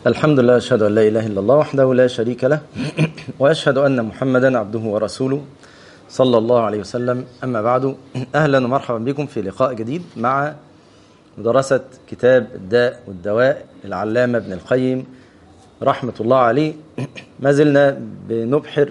الحمد لله أشهد أن لا إله إلا الله وحده لا شريك له وأشهد أن محمدا عبده ورسوله صلى الله عليه وسلم أما بعد أهلا ومرحبا بكم في لقاء جديد مع مدرسة كتاب الداء والدواء العلامة ابن القيم رحمة الله عليه ما زلنا بنبحر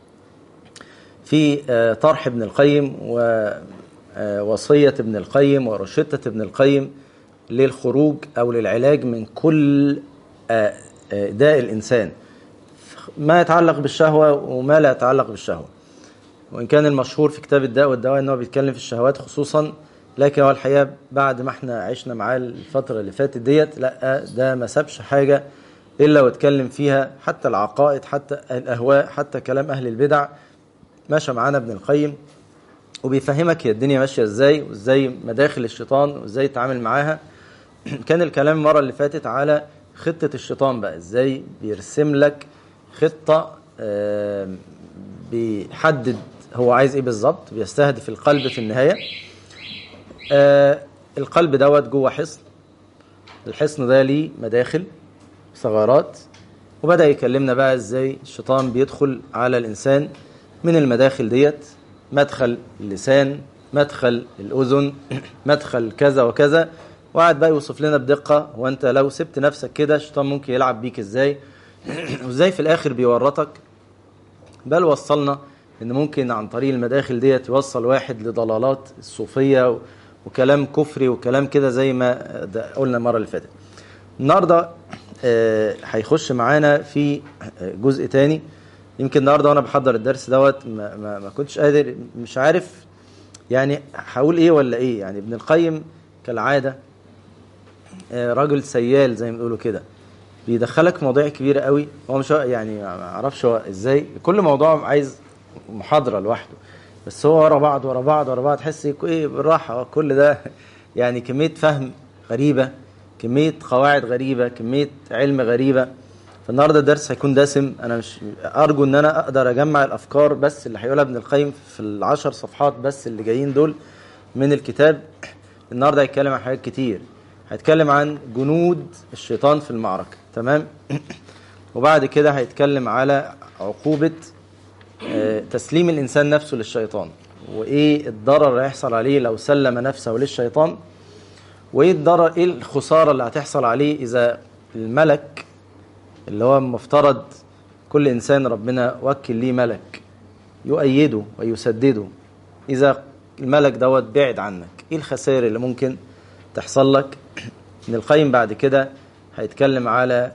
في طرح ابن القيم ووصية ابن القيم ورشدة ابن القيم للخروج أو للعلاج من كل داء الإنسان ما يتعلق بالشهوة وما لا يتعلق بالشهوة وإن كان المشهور في كتاب الداء والدواء أنه بيتكلم في الشهوات خصوصا لكن هو الحقيقة بعد ما احنا عشنا معاه الفترة اللي فاتت ديت لا ده ما سابش حاجة إلا واتكلم فيها حتى العقائد حتى الأهواء حتى كلام أهل البدع ماشى معانا ابن القيم وبيفهمك هي الدنيا ماشية ازاي وازاي مداخل الشيطان وازاي تتعامل معاها كان الكلام المرة اللي فاتت على خطة الشيطان بقى ازاي بيرسم لك خطة بيحدد هو عايز ايه بالظبط بيستهدف القلب في النهاية القلب دوت جوه حصن الحصن ده ليه مداخل ثغرات وبدأ يكلمنا بقى ازاي الشيطان بيدخل على الإنسان من المداخل ديت مدخل اللسان مدخل الأذن مدخل كذا وكذا وقعد بقى يوصف لنا بدقة وانت لو سبت نفسك كده الشيطان ممكن يلعب بيك ازاي وازاي في الآخر بيورطك بل وصلنا ان ممكن عن طريق المداخل ديت يوصل واحد لضلالات الصوفية وكلام كفري وكلام كده زي ما قلنا المرة اللي فاتت النهاردة هيخش معانا في جزء تاني يمكن النهارده وانا بحضر الدرس دوت ما, ما, ما كنتش قادر مش عارف يعني هقول ايه ولا ايه يعني ابن القيم كالعاده راجل سيال زي ما بيقولوا كده بيدخلك مواضيع كبيره قوي هو مش يعني ما اعرفش هو ازاي كل موضوع عايز محاضره لوحده بس هو ورا بعض ورا بعض ورا بعض تحس ايه بالراحه كل ده يعني كميه فهم غريبه كميه قواعد غريبه كميه علم غريبه فالنهارده الدرس هيكون دسم انا مش ارجو ان انا اقدر اجمع الافكار بس اللي هيقولها ابن القيم في العشر صفحات بس اللي جايين دول من الكتاب النهارده هيتكلم عن حاجات كتير هيتكلم عن جنود الشيطان في المعركه تمام وبعد كده هيتكلم على عقوبه تسليم الانسان نفسه للشيطان وايه الضرر اللي هيحصل عليه لو سلم نفسه للشيطان وايه الضرر ايه الخساره اللي هتحصل عليه اذا الملك اللي هو مفترض كل إنسان ربنا وكل ليه ملك يؤيده ويسدده إذا الملك دوت بعد عنك إيه الخسائر اللي ممكن تحصل لك ابن القيم بعد كده هيتكلم على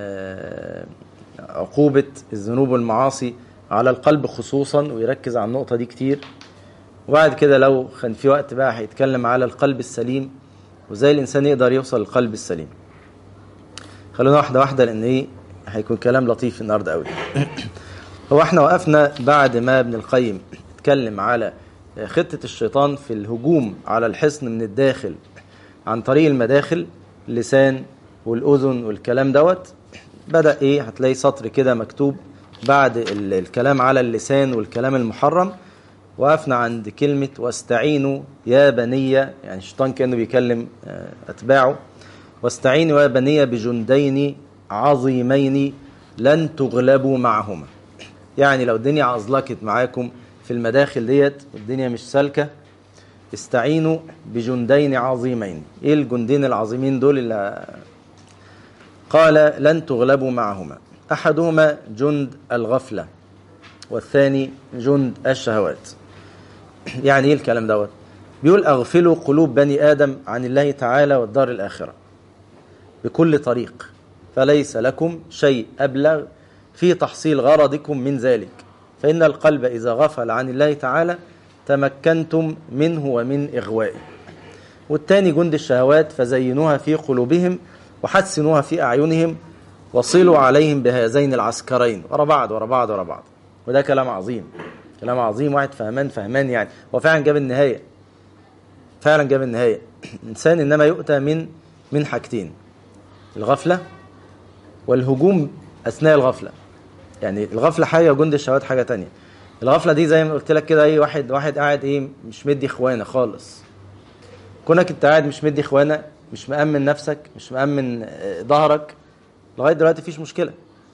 عقوبة الذنوب والمعاصي على القلب خصوصا ويركز على النقطة دي كتير وبعد كده لو كان في وقت بقى هيتكلم على القلب السليم وازاي الإنسان يقدر يوصل للقلب السليم خلونا واحدة واحدة لأن إيه هيكون كلام لطيف النهارده قوي هو احنا وقفنا بعد ما ابن القيم اتكلم على خطة الشيطان في الهجوم على الحصن من الداخل عن طريق المداخل اللسان والأذن والكلام دوت بدأ ايه هتلاقي سطر كده مكتوب بعد الكلام على اللسان والكلام المحرم وقفنا عند كلمة واستعينوا يا بني يعني الشيطان كأنه بيكلم أتباعه واستعينوا يا بني بجندين عظيمين لن تغلبوا معهما يعني لو الدنيا عزلكت معاكم في المداخل ديت والدنيا مش سالكه استعينوا بجندين عظيمين ايه الجندين العظيمين دول اللي قال لن تغلبوا معهما احدهما جند الغفله والثاني جند الشهوات يعني ايه الكلام دوت بيقول اغفلوا قلوب بني ادم عن الله تعالى والدار الاخره بكل طريق فليس لكم شيء أبلغ في تحصيل غرضكم من ذلك فإن القلب إذا غفل عن الله تعالى تمكنتم منه ومن إغوائه والتاني جند الشهوات فزينوها في قلوبهم وحسنوها في أعينهم وصلوا عليهم بهذين العسكرين ورا بعض ورا بعض ورا بعض وده كلام عظيم كلام عظيم واحد فهمان فهمان يعني هو فعلا جاب النهاية فعلا جاب النهاية إنسان إنما يؤتى من من حاجتين الغفلة والهجوم أثناء الغفلة يعني الغفلة حاجة وجند الشهوات حاجة تانية الغفلة دي زي ما قلت لك كده ايه واحد واحد قاعد ايه مش مدي اخوانه خالص كونك انت قاعد مش مدي اخوانه مش مأمن نفسك مش مأمن ظهرك لغايه دلوقتي مفيش مشكله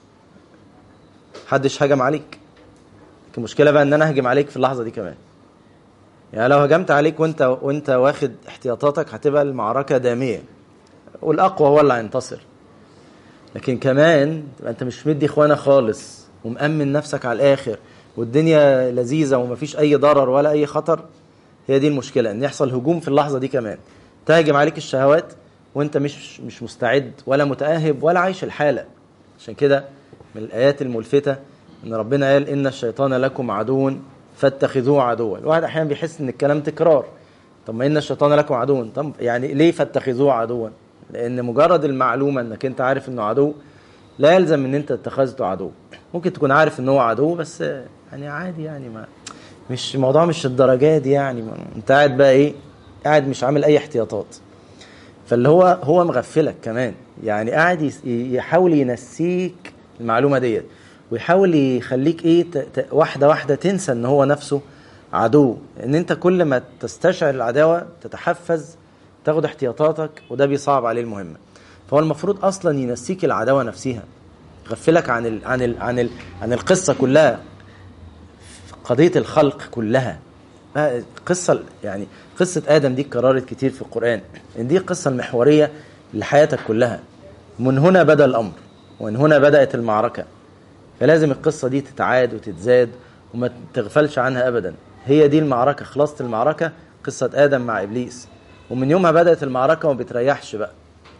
محدش هجم عليك لكن المشكله بقى ان انا اهجم عليك في اللحظه دي كمان يعني لو هجمت عليك وانت وانت واخد احتياطاتك هتبقى المعركه داميه والاقوى هو اللي هينتصر لكن كمان تبقى انت مش مدي اخوانا خالص ومأمن نفسك على الاخر والدنيا لذيذه ومفيش اي ضرر ولا اي خطر هي دي المشكله ان يحصل هجوم في اللحظه دي كمان تهجم عليك الشهوات وانت مش مش مستعد ولا متاهب ولا عايش الحاله عشان كده من الايات الملفته ان ربنا قال ان الشيطان لكم عدو فاتخذوه عدوا الواحد احيانا بيحس ان الكلام تكرار طب ما ان الشيطان لكم عدو طب يعني ليه فاتخذوه عدوا لان مجرد المعلومه انك انت عارف انه عدو لا يلزم ان انت اتخذته عدو ممكن تكون عارف ان هو عدو بس يعني عادي يعني ما مش الموضوع مش الدرجات دي يعني ما انت قاعد بقى ايه قاعد مش عامل اي احتياطات فاللي هو هو مغفلك كمان يعني قاعد يس- يحاول ينسيك المعلومه ديت ويحاول يخليك ايه ت- ت- واحده واحده تنسى ان هو نفسه عدو ان انت كل ما تستشعر العداوه تتحفز تاخد احتياطاتك وده بيصعب عليه المهمه فهو المفروض اصلا ينسيك العداوه نفسها يغفلك عن ال عن ال عن ال عن القصه كلها قضيه الخلق كلها آه، قصه يعني قصه ادم دي اتكررت كتير في القران ان دي القصه المحوريه لحياتك كلها من هنا بدا الامر ومن هنا بدات المعركه فلازم القصه دي تتعاد وتتزاد وما تغفلش عنها ابدا هي دي المعركه خلاصه المعركه قصه ادم مع ابليس ومن يومها بدات المعركه وما بتريحش بقى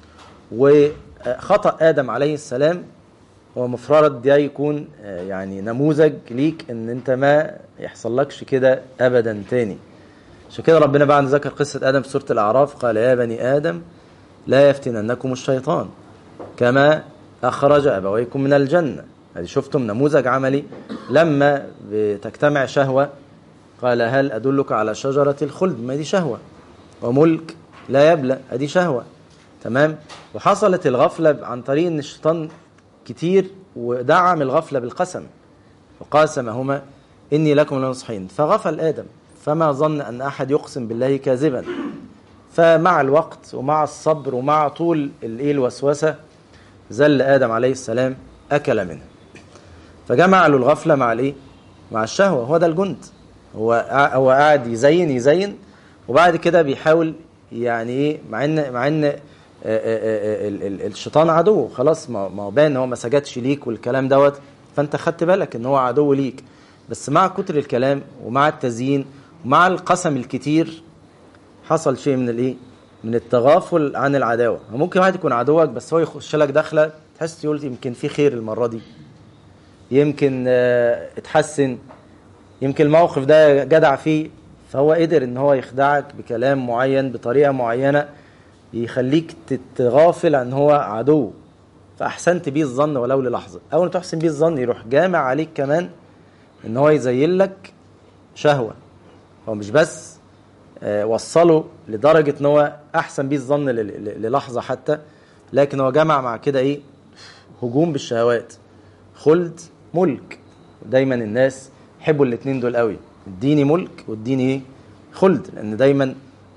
وخطا ادم عليه السلام هو مفترض ده يكون آه، يعني نموذج ليك ان انت ما يحصلكش كده ابدا تاني عشان كده ربنا بعد ذكر قصه ادم في سوره الاعراف قال يا بني ادم لا يفتننكم الشيطان كما اخرج ابويكم من الجنه ادي شفتم نموذج عملي لما بتجتمع شهوه قال هل ادلك على شجره الخلد ما دي شهوه وملك لا يبلى ادي شهوه تمام وحصلت الغفله عن طريق ان الشيطان كتير ودعم الغفله بالقسم وقاسمهما اني لكم لنصحين فغفل ادم فما ظن ان احد يقسم بالله كاذبا فمع الوقت ومع الصبر ومع طول الايه الوسوسه زل ادم عليه السلام اكل منه فجمع له الغفله مع الايه مع الشهوه هو ده الجند هو قا- هو قاعد يزين يزين وبعد كده بيحاول يعني ايه مع ان مع ان آه، آه، آه، ال- ال- الشيطان عدو خلاص ما ما هو باين ان هو ما سجدش ليك والكلام دوت فانت خدت بالك ان هو عدو ليك بس مع كتر الكلام ومع التزيين ومع القسم الكتير حصل شيء من الايه من التغافل عن العداوه ممكن واحد يكون عدوك بس هو يخش لك داخله تحس يقول يمكن في خير المره دي يمكن آه، اتحسن يمكن الموقف ده جدع فيه فهو قدر ان هو يخدعك بكلام معين بطريقه معينه يخليك تتغافل عن هو عدو فاحسنت بيه الظن ولو للحظه اول ما تحسن بيه الظن يروح جامع عليك كمان ان هو يزين لك شهوه هو مش بس آه، وصله لدرجه ان هو احسن بيه الظن ل- ل- للحظه حتى لكن هو جمع مع كده ايه هجوم بالشهوات خلد ملك دايما الناس يحبوا الاثنين دول قوي اديني ملك واديني ايه خلد لان دايما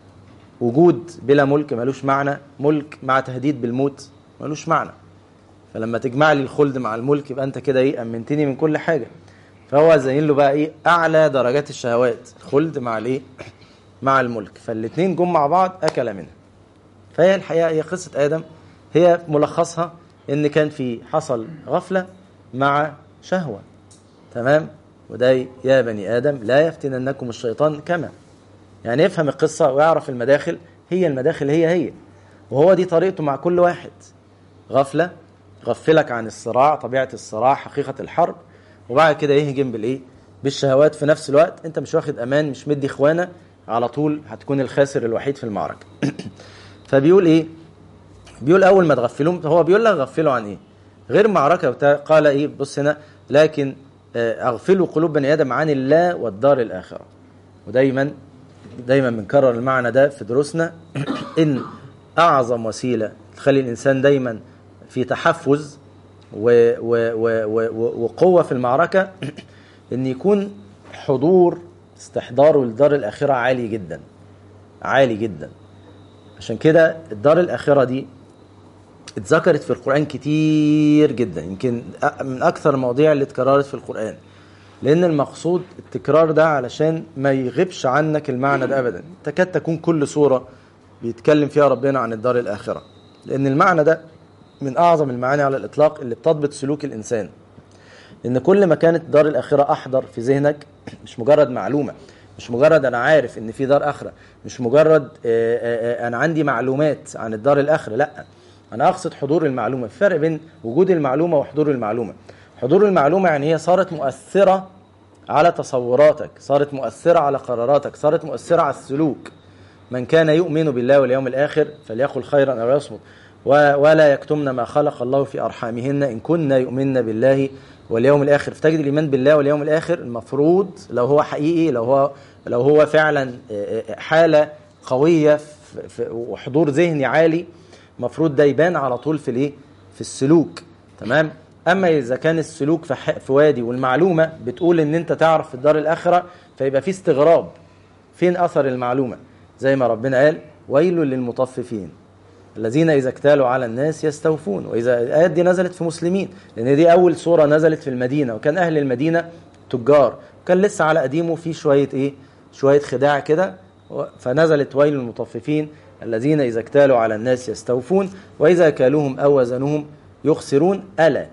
وجود بلا ملك ملوش معنى ملك مع تهديد بالموت ملوش معنى فلما تجمع لي الخلد مع الملك يبقى انت كده ايه امنتني من كل حاجه فهو زين له بقى ايه اعلى درجات الشهوات الخلد مع الايه مع الملك فالاثنين جم مع بعض اكل منها فهي الحقيقه هي قصه ادم هي ملخصها ان كان في حصل غفله مع شهوه تمام وده يا بني ادم لا يفتننكم الشيطان كما يعني يفهم القصه ويعرف المداخل هي المداخل هي هي وهو دي طريقته مع كل واحد غفله غفلك عن الصراع طبيعه الصراع حقيقه الحرب وبعد كده يهجم بالايه بالشهوات في نفس الوقت انت مش واخد امان مش مدي اخوانه على طول هتكون الخاسر الوحيد في المعركه فبيقول ايه بيقول اول ما تغفلهم هو بيقول لك غفلوا عن ايه غير معركه وبتاع قال ايه بص هنا لكن آه، اغفلوا قلوب بني ادم عن الله والدار الاخره ودايما دايما بنكرر المعنى ده في دروسنا ان اعظم وسيله تخلي الانسان دايما في تحفز و و و و و وقوه في المعركه ان يكون حضور استحضاره للدار الاخره عالي جدا عالي جدا عشان كده الدار الاخره دي اتذكرت في القرآن كتير جدا يمكن من أكثر المواضيع اللي اتكررت في القرآن لأن المقصود التكرار ده علشان ما يغيبش عنك المعنى ده أبدا تكاد تكون كل سورة بيتكلم فيها ربنا عن الدار الآخرة لأن المعنى ده من أعظم المعاني على الإطلاق اللي بتضبط سلوك الإنسان لأن كل ما كانت الدار الآخرة أحضر في ذهنك مش مجرد معلومة مش مجرد أنا عارف إن في دار آخرة مش مجرد آه، آه، آه، أنا عندي معلومات عن الدار الآخرة لأ أنا أقصد حضور المعلومة في فرق بين وجود المعلومة وحضور المعلومة حضور المعلومة يعني هي صارت مؤثرة على تصوراتك صارت مؤثرة على قراراتك صارت مؤثرة على السلوك من كان يؤمن بالله واليوم الآخر فليقل خيرا أو يصمت و- ولا يكتمن ما خلق الله في أرحامهن إن كنا يؤمن بالله واليوم الآخر فتجد الإيمان بالله واليوم الآخر المفروض لو هو حقيقي لو هو لو هو فعلا آه، آه، حالة قوية في- في- وحضور ذهني عالي المفروض ده يبان على طول في الايه في السلوك تمام اما اذا كان السلوك في, ح- في وادي والمعلومه بتقول ان انت تعرف في الدار الاخره فيبقى في استغراب فين اثر المعلومه زي ما ربنا قال ويل للمطففين الذين اذا اكتالوا على الناس يستوفون واذا الايات دي نزلت في مسلمين لان دي اول سوره نزلت في المدينه وكان اهل المدينه تجار وكان لسه على قديمه في شويه ايه شويه خداع كده و- فنزلت ويل للمطففين الذين اذا اكتالوا على الناس يستوفون واذا كالوهم او وزنوهم يخسرون الا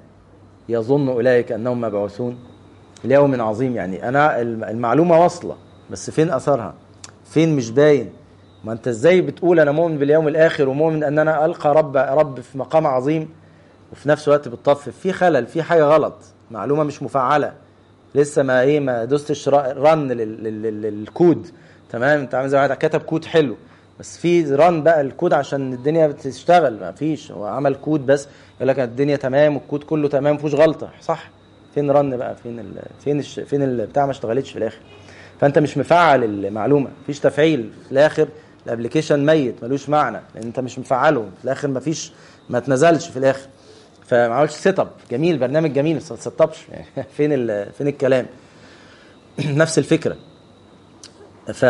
يظن اولئك انهم مبعوثون ليوم عظيم يعني انا الم- المعلومه واصله بس فين اثرها فين مش باين ما انت ازاي بتقول انا مؤمن باليوم الاخر ومؤمن ان انا القى رب رب في مقام عظيم وفي نفس الوقت بتطفف في خلل في حاجه غلط معلومه مش مفعله لسه ما ايه ما دوستش را- رن لل- لل- لل- للكود تمام انت عامل زي واحد كتب كود حلو بس في رن بقى الكود عشان الدنيا بتشتغل ما فيش هو عمل كود بس يقول لك الدنيا تمام والكود كله تمام مفيهوش غلطه صح فين رن بقى فين ال فين الش فين البتاع ما اشتغلتش في الاخر فانت مش مفعل المعلومه مفيش تفعيل في الاخر الابلكيشن ميت ملوش معنى لان انت مش مفعله في الاخر مفيش ما اتنزلش في الاخر فما عملش سيت اب جميل برنامج جميل بس ما تسطبش يعني فين ال- فين الكلام نفس الفكره ف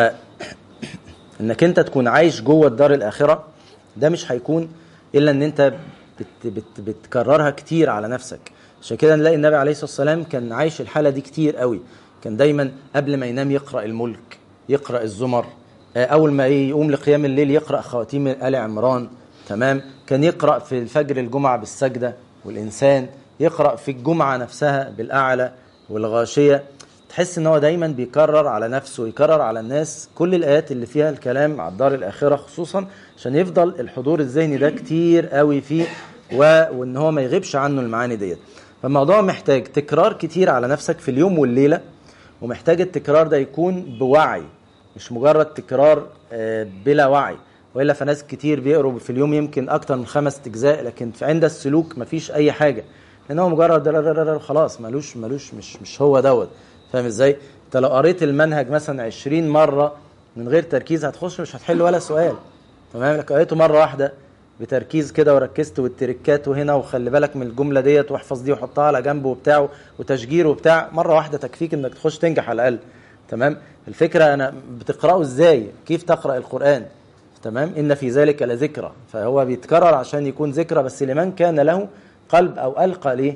انك انت تكون عايش جوه الدار الاخره ده مش هيكون الا ان انت بت بت بتكررها كتير على نفسك عشان كده نلاقي النبي عليه الصلاه والسلام كان عايش الحاله دي كتير قوي كان دايما قبل ما ينام يقرا الملك يقرا الزمر آه، اول ما يقوم لقيام الليل يقرا خواتيم ال عمران تمام كان يقرا في الفجر الجمعه بالسجده والانسان يقرا في الجمعه نفسها بالاعلى والغاشيه تحس ان هو دايما بيكرر على نفسه يكرر على الناس كل الايات اللي فيها الكلام على الدار الاخره خصوصا عشان يفضل الحضور الذهني ده كتير قوي فيه و... وان هو ما يغيبش عنه المعاني ديت فالموضوع محتاج تكرار كتير على نفسك في اليوم والليله ومحتاج التكرار ده يكون بوعي مش مجرد تكرار آه، بلا وعي والا فناس كتير بيقروا في اليوم يمكن اكتر من خمس اجزاء لكن في عند السلوك مفيش اي حاجه لان هو مجرد ررررر خلاص ملوش ملوش مش مش هو دوت فاهم ازاي انت لو قريت المنهج مثلا 20 مره من غير تركيز هتخش مش هتحل ولا سؤال تمام لك قريته مره واحده بتركيز كده وركزت والتركات وهنا وخلي بالك من الجمله ديت واحفظ دي وحطها على جنب وبتاع وتشجير وبتاع مره واحده تكفيك انك تخش تنجح على الاقل تمام الفكره انا بتقراه ازاي كيف تقرا القران تمام ان في ذلك لذكرى فهو بيتكرر عشان يكون ذكرى بس لمن كان له قلب او القى ليه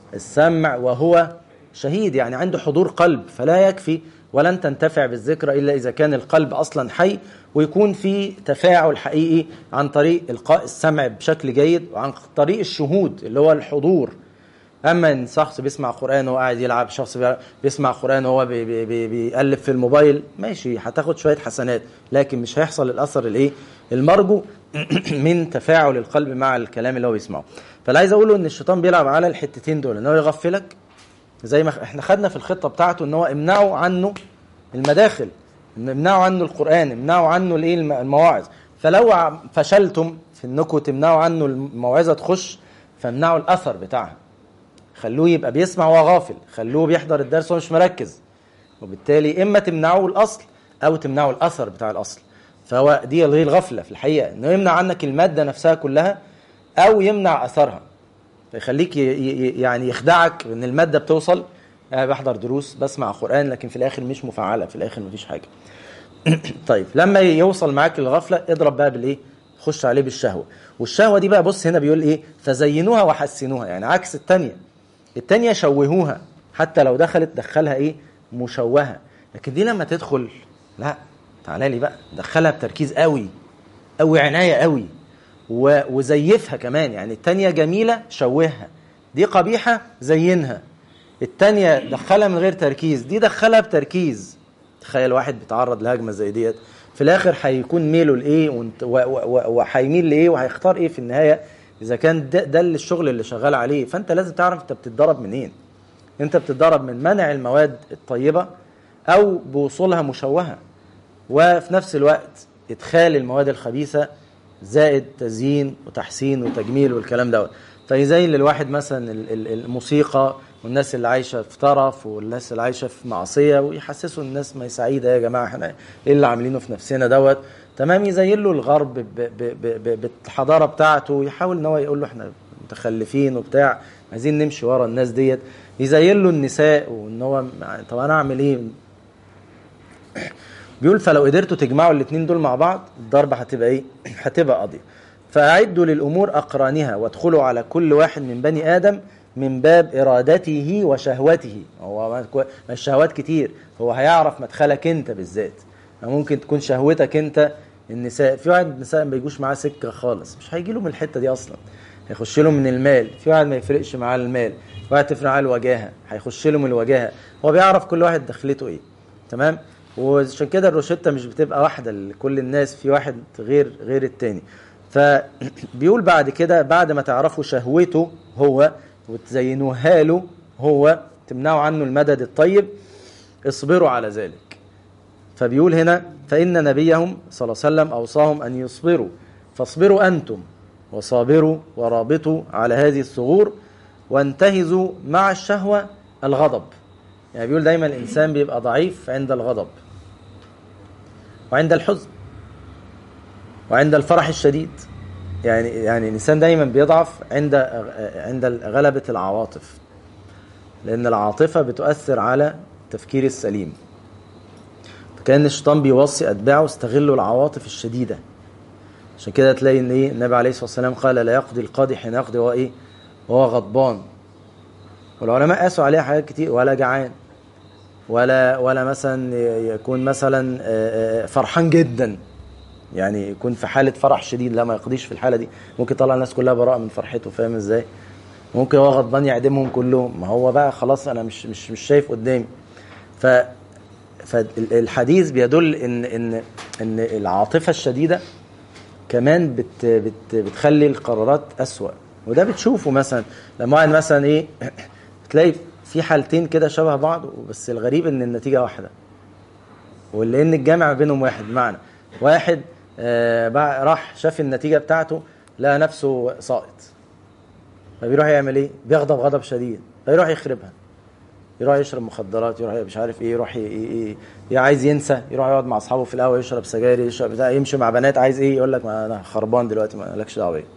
السمع وهو شهيد يعني عنده حضور قلب فلا يكفي ولن تنتفع بالذكرى الا اذا كان القلب اصلا حي ويكون في تفاعل حقيقي عن طريق القاء السمع بشكل جيد وعن طريق الشهود اللي هو الحضور اما ان شخص بيسمع قران وهو قاعد يلعب شخص بيسمع قران وهو بي بي بي بيقلب في الموبايل ماشي هتاخد شويه حسنات لكن مش هيحصل الاثر الايه المرجو من تفاعل القلب مع الكلام اللي هو بيسمعه فاللي عايز اقوله ان الشيطان بيلعب على الحتتين دول ان هو يغفلك زي ما احنا خدنا في الخطه بتاعته ان هو امنعوا عنه المداخل امنعوا عنه القران امنعوا عنه الايه المواعظ فلو فشلتم في انكم تمنعوا عنه الموعظه تخش فامنعوا الاثر بتاعها خلوه يبقى بيسمع وهو غافل خلوه بيحضر الدرس وهو مش مركز وبالتالي اما تمنعوا الاصل او تمنعوا الاثر بتاع الاصل فهو دي غير الغفله في الحقيقه انه يمنع عنك الماده نفسها كلها او يمنع اثرها فيخليك يعني يخدعك ان الماده بتوصل أنا بحضر دروس بسمع قران لكن في الاخر مش مفعله في الاخر مفيش حاجه طيب لما يوصل معاك الغفله اضرب بقى بالايه تخش عليه بالشهوه والشهوه دي بقى بص هنا بيقول ايه فزينوها وحسنوها يعني عكس التانية التانية شوهوها حتى لو دخلت دخلها ايه مشوهه لكن دي لما تدخل لا تعالى لي بقى دخلها بتركيز قوي قوي عنايه قوي و- وزيفها كمان يعني التانية جميله شوهها دي قبيحه زينها التانية دخلها من غير تركيز دي دخلها بتركيز تخيل واحد بيتعرض لهجمه زي ديت في الاخر هيكون ميله لايه وانت- و- و- و- وهيميل لايه وهيختار ايه في النهايه اذا كان ده, ده اللي الشغل اللي شغال عليه فانت لازم تعرف انت بتتدرب منين انت بتتدرب من منع المواد الطيبه او بوصولها مشوهه وفي نفس الوقت ادخال المواد الخبيثه زائد تزيين وتحسين وتجميل والكلام دوت فيزين للواحد مثلا ال- ال- الموسيقى والناس اللي عايشه في طرف والناس اللي عايشه في معصيه ويحسسوا الناس ما هي سعيده يا جماعه احنا ايه اللي عاملينه في نفسنا دوت تمام يزين له الغرب ب- ب- ب- ب- بالحضاره بتاعته ويحاول ان هو يقول له احنا متخلفين وبتاع عايزين نمشي ورا الناس ديت يزين له النساء وان هو طب انا اعمل ايه بيقول فلو قدرتوا تجمعوا الاثنين دول مع بعض الضربه هتبقى ايه؟ هتبقى قاضيه. فاعدوا للامور اقرانها وادخلوا على كل واحد من بني ادم من باب ارادته وشهوته هو ما ما الشهوات كتير هو هيعرف مدخلك انت بالذات ممكن تكون شهوتك انت النساء في واحد النساء ما بيجوش معاه سكه خالص مش هيجي له من الحته دي اصلا هيخش له من المال في واحد ما يفرقش معاه المال في واحد تفرق معاه الوجاهه هيخش له من الوجاهه هو بيعرف كل واحد دخلته ايه تمام وعشان كده الروشته مش بتبقى واحده لكل الناس في واحد غير غير التاني فبيقول بعد كده بعد ما تعرفوا شهوته هو وتزينوها له هو تمنعوا عنه المدد الطيب اصبروا على ذلك فبيقول هنا فإن نبيهم صلى الله عليه وسلم أوصاهم أن يصبروا فاصبروا أنتم وصابروا ورابطوا على هذه الثغور وانتهزوا مع الشهوة الغضب يعني بيقول دايما الإنسان بيبقى ضعيف عند الغضب وعند الحزن وعند الفرح الشديد يعني يعني الإنسان دايما بيضعف عند عند غلبة العواطف لأن العاطفة بتؤثر على التفكير السليم فكان الشيطان بيوصي أتباعه استغلوا العواطف الشديدة عشان كده تلاقي ان ايه النبي عليه الصلاه والسلام قال لا يقضي القاضي حين يقضي وهو ايه وهو غضبان والعلماء قاسوا عليها حاجات كتير ولا جعان ولا ولا مثلا يكون مثلا فرحان جدا يعني يكون في حاله فرح شديد لا ما يقضيش في الحاله دي ممكن يطلع الناس كلها براءه من فرحته فاهم ازاي ممكن هو غضبان يعدمهم كلهم ما هو بقى خلاص انا مش مش مش شايف قدامي ف فالحديث بيدل ان ان ان العاطفه الشديده كمان بت بت بتخلي القرارات أسوأ وده بتشوفه مثلا لما واحد مثلا ايه تلاقي في حالتين كده شبه بعض بس الغريب ان النتيجه واحده ولان الجامع بينهم واحد بمعنى واحد آه راح شاف النتيجه بتاعته لقى نفسه ساقط فبيروح يعمل ايه؟ بيغضب غضب شديد فيروح يخربها يروح يشرب مخدرات يروح مش عارف ايه يروح ي... ي... عايز ينسى يروح يقعد مع اصحابه في القهوه يشرب سجاير يشرب بتاع يمشي مع بنات عايز ايه يقول لك ما انا خربان دلوقتي ما لكش دعوه بيا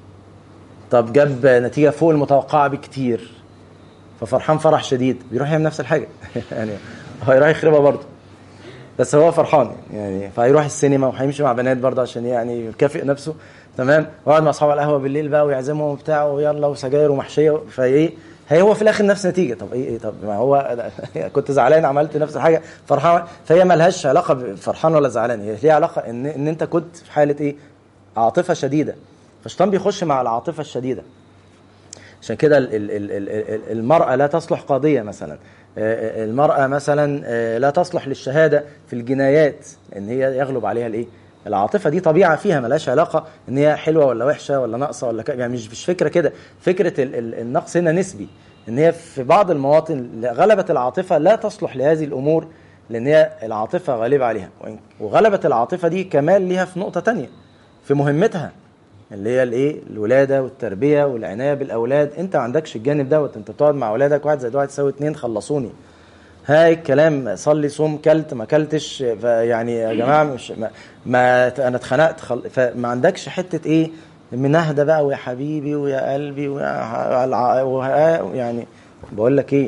طب جاب نتيجه فوق المتوقعه بكتير ففرحان فرح شديد بيروح يعمل نفس الحاجه يعني هو يروح يخربها برضه بس هو فرحان يعني فهيروح السينما وهيمشي مع بنات برضه عشان يعني يكافئ نفسه تمام ويقعد مع اصحابه على القهوه بالليل بقى ويعزمهم وبتاع ويلا وسجاير ومحشيه فايه هي هو في الاخر نفس النتيجه طب ايه, إيه طب ما هو كنت زعلان عملت نفس الحاجه فرحان فهي مالهاش علاقه بفرحان ولا زعلان هي ليها علاقه ان ان انت كنت في حاله ايه عاطفه شديده فالشيطان بيخش مع العاطفه الشديده عشان كده المراه لا تصلح قاضيه مثلا المراه مثلا لا تصلح للشهاده في الجنايات ان هي يغلب عليها الايه العاطفه دي طبيعه فيها ملهاش علاقه ان هي حلوه ولا وحشه ولا ناقصه ولا ك... يعني مش مش فكره كده فكره ال... ال... النقص هنا نسبي ان هي في بعض المواطن غلبه العاطفه لا تصلح لهذه الامور لان هي العاطفه غالبه عليها وغلبه العاطفه دي كمال ليها في نقطه تانية في مهمتها اللي هي الايه الولاده والتربيه والعنايه بالاولاد انت ما عندكش الجانب دوت انت بتقعد مع اولادك واحد زائد واحد يساوي اتنين خلصوني هاي الكلام صلي صوم كلت ما كلتش يعني يا جماعه مش ما, ما انا اتخنقت خل... فما عندكش حته ايه منهده بقى ويا حبيبي ويا قلبي ويا يعني بقول لك ايه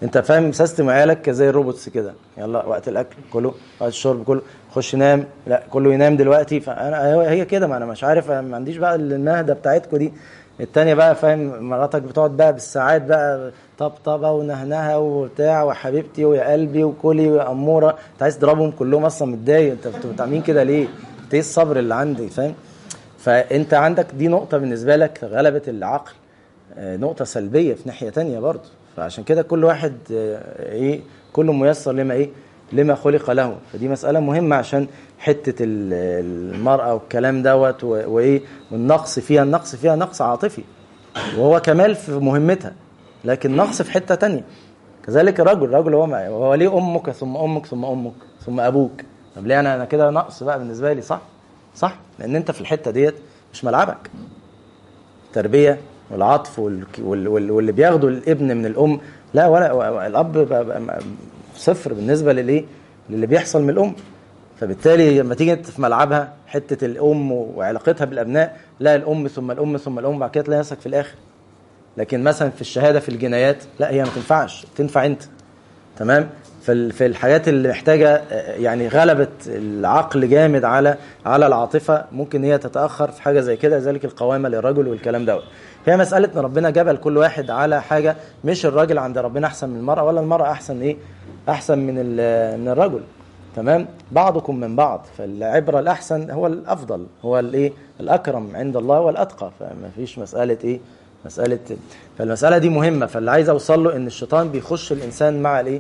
انت فاهم سيستم عيالك زي الروبوتس كده يلا وقت الاكل كله وقت الشرب كله خش نام لا كله ينام دلوقتي فانا هي كده ما انا مش عارف أنا ما عنديش بقى المهده بتاعتكم دي التانية بقى فاهم مراتك بتقعد بقى بالساعات بقى طبطبه ونهنها وبتاع وحبيبتي ويا قلبي وكلي ويا اموره انت عايز تضربهم كلهم اصلا متضايق انت بتبقوا عاملين كده ليه؟ انت ايه الصبر اللي عندي فاهم؟ فانت عندك دي نقطه بالنسبه لك غلبت العقل آه، نقطه سلبيه في ناحيه تانية برضه فعشان كده كل واحد آه، ايه كل ميسر لما ايه لما خلق له فدي مسألة مهمة عشان حتة ال- المرأة والكلام دوت و- وإيه والنقص فيها النقص فيها نقص عاطفي وهو كمال في مهمتها لكن نقص في حتة تانية كذلك الرجل الرجل هو ما- هو ليه أمك ثم أمك ثم أمك ثم أبوك طب ليه أنا أنا كده نقص بقى بالنسبة لي صح صح لأن أنت في الحتة ديت مش ملعبك التربيه والعطف والك- وال- وال- واللي بياخده الابن من الام لا ولا الاب بقى- بقى صفر بالنسبه للايه للي بيحصل من الام فبالتالي لما تيجي انت في ملعبها حته الام وعلاقتها بالابناء لا الام ثم الام ثم الام بعد كده تلاقي نفسك في الاخر لكن مثلا في الشهاده في الجنايات لا هي ما تنفعش تنفع انت تمام في في الحاجات اللي محتاجه آه، يعني غلبت العقل جامد على على العاطفه ممكن هي تتاخر في حاجه زي كده ذلك القوامه للرجل والكلام دوت هي مساله ان ربنا جبل كل واحد على حاجه مش الراجل عند ربنا احسن من المراه ولا المراه احسن ايه احسن من ال- من الرجل تمام بعضكم من بعض فالعبره الاحسن هو الافضل هو الايه الاكرم عند الله والاتقى فما فيش مساله ايه مساله فالمساله دي مهمه فاللي عايز اوصل له ان الشيطان بيخش الانسان مع الايه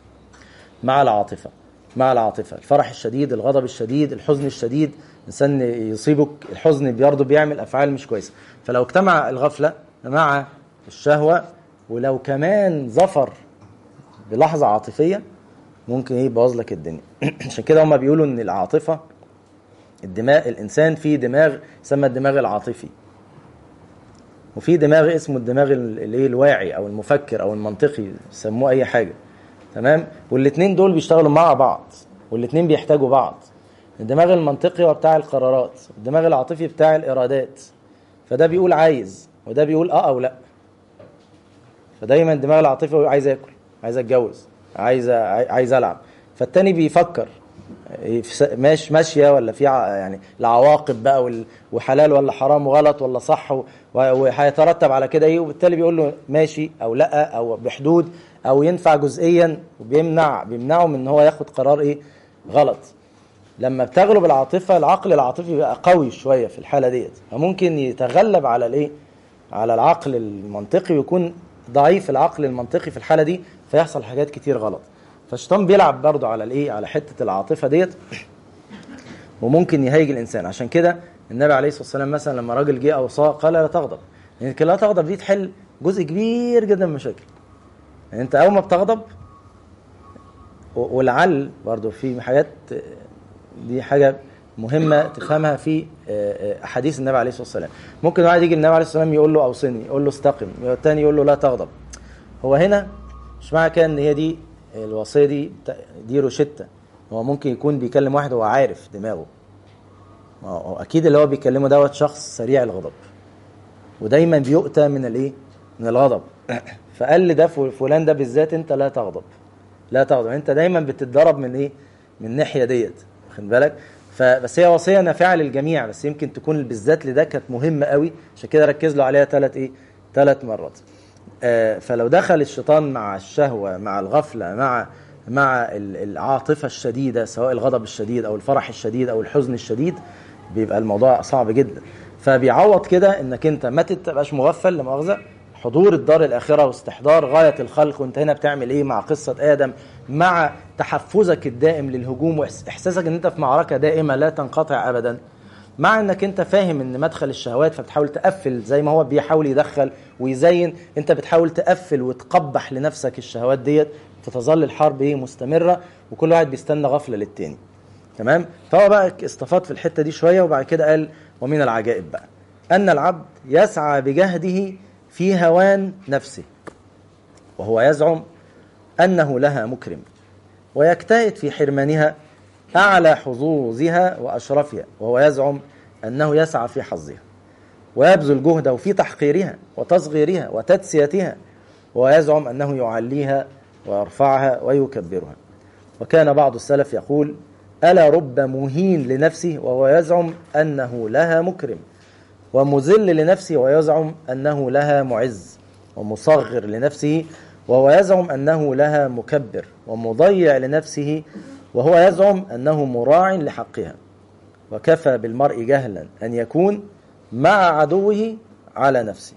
مع العاطفة مع العاطفة الفرح الشديد الغضب الشديد الحزن الشديد الإنسان يصيبك الحزن برضه بيعمل أفعال مش كويسة فلو اجتمع الغفلة مع الشهوة ولو كمان ظفر بلحظة عاطفية ممكن ايه يبوظ لك الدنيا عشان كده هما بيقولوا ان العاطفة الدماغ الإنسان فيه دماغ يسمى الدماغ العاطفي وفي دماغ اسمه الدماغ ال- الايه الواعي او المفكر او المنطقي سموه اي حاجه تمام والاثنين دول بيشتغلوا مع بعض والاثنين بيحتاجوا بعض الدماغ المنطقي هو بتاع القرارات الدماغ العاطفي بتاع الارادات فده بيقول عايز وده بيقول اه او لا فدايما الدماغ العاطفي هو عايز اكل عايز اتجوز عايز عاي- عايز العب فالتاني بيفكر إيه في س- ماش ماشيه ولا في ع- يعني العواقب بقى وال- وحلال ولا حرام وغلط ولا صح و- وهيترتب على كده ايه وبالتالي بيقول له ماشي او لا او بحدود او ينفع جزئيا وبيمنع بيمنعه من ان هو ياخد قرار ايه غلط لما بتغلب العاطفه العقل العاطفي بيبقى قوي شويه في الحاله ديت فممكن يتغلب على الايه على العقل المنطقي ويكون ضعيف العقل المنطقي في الحاله دي فيحصل حاجات كتير غلط فالشيطان بيلعب برضه على الايه على حته العاطفه ديت وممكن يهيج الانسان عشان كده النبي عليه الصلاه والسلام مثلا لما راجل جه اوصاه قال لا تغضب لان يعني لا تغضب دي تحل جزء كبير جدا من المشاكل يعني انت اول ما بتغضب و- ولعل برضه في حاجات دي حاجه مهمه تفهمها في آه، آه، احاديث النبي عليه الصلاه والسلام ممكن واحد يجي النبي عليه الصلاه والسلام يقول له اوصني يقول له استقم الثاني يقول له لا تغضب هو هنا مش معنى كده ان هي دي الوصيه دي بتا- دي روشته هو ممكن يكون بيكلم واحد هو عارف دماغه ما هو اكيد اللي هو بيكلمه دوت شخص سريع الغضب ودايما بيؤتى من الايه من الغضب فقال لي ده فل- فلان ده بالذات انت لا تغضب لا تغضب انت دايما بتتضرب من ايه من الناحيه ديت واخد بالك فبس هي وصيه نافعه للجميع بس يمكن تكون بالذات لده كانت مهمه قوي عشان كده ركز له عليها ثلاث ايه ثلاث مرات آه، فلو دخل الشيطان مع الشهوه مع الغفله مع مع ال- العاطفه الشديده سواء الغضب الشديد او الفرح الشديد او الحزن الشديد بيبقى الموضوع صعب جدا فبيعوض كده انك انت ما تبقاش مغفل لا مؤاخذه حضور الدار الاخره واستحضار غايه الخلق وانت هنا بتعمل ايه مع قصه ادم مع تحفزك الدائم للهجوم واحساسك ان انت في معركه دائمه لا تنقطع ابدا مع انك انت فاهم ان مدخل الشهوات فبتحاول تقفل زي ما هو بيحاول يدخل ويزين انت بتحاول تقفل وتقبح لنفسك الشهوات ديت فتظل الحرب ايه مستمره وكل واحد بيستنى غفله للتاني تمام فهو بقى استفاد في الحته دي شويه وبعد كده قال ومن العجائب بقى ان العبد يسعى بجهده في هوان نفسه وهو يزعم انه لها مكرم ويجتهد في حرمانها اعلى حظوظها واشرفها وهو يزعم انه يسعى في حظها ويبذل جهده في تحقيرها وتصغيرها وتدسيتها ويزعم انه يعليها ويرفعها ويكبرها وكان بعض السلف يقول ألا رب مهين لنفسه وهو يزعم أنه لها مكرم ومذل لنفسه ويزعم أنه لها معز ومصغر لنفسه وهو يزعم أنه لها مكبر ومضيع لنفسه وهو يزعم أنه مراع لحقها وكفى بالمرء جهلا أن يكون مع عدوه على نفسه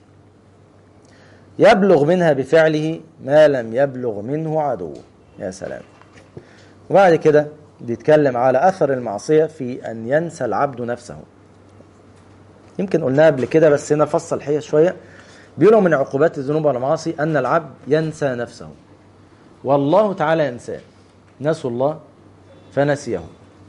يبلغ منها بفعله ما لم يبلغ منه عدوه يا سلام وبعد كده بيتكلم على أثر المعصية في أن ينسى العبد نفسه يمكن قلناها قبل كده بس هنا فصل الحقيقة شوية بيقولوا من عقوبات الذنوب والمعاصي أن العبد ينسى نفسه والله تعالى ينساه نسوا الله فنسيهم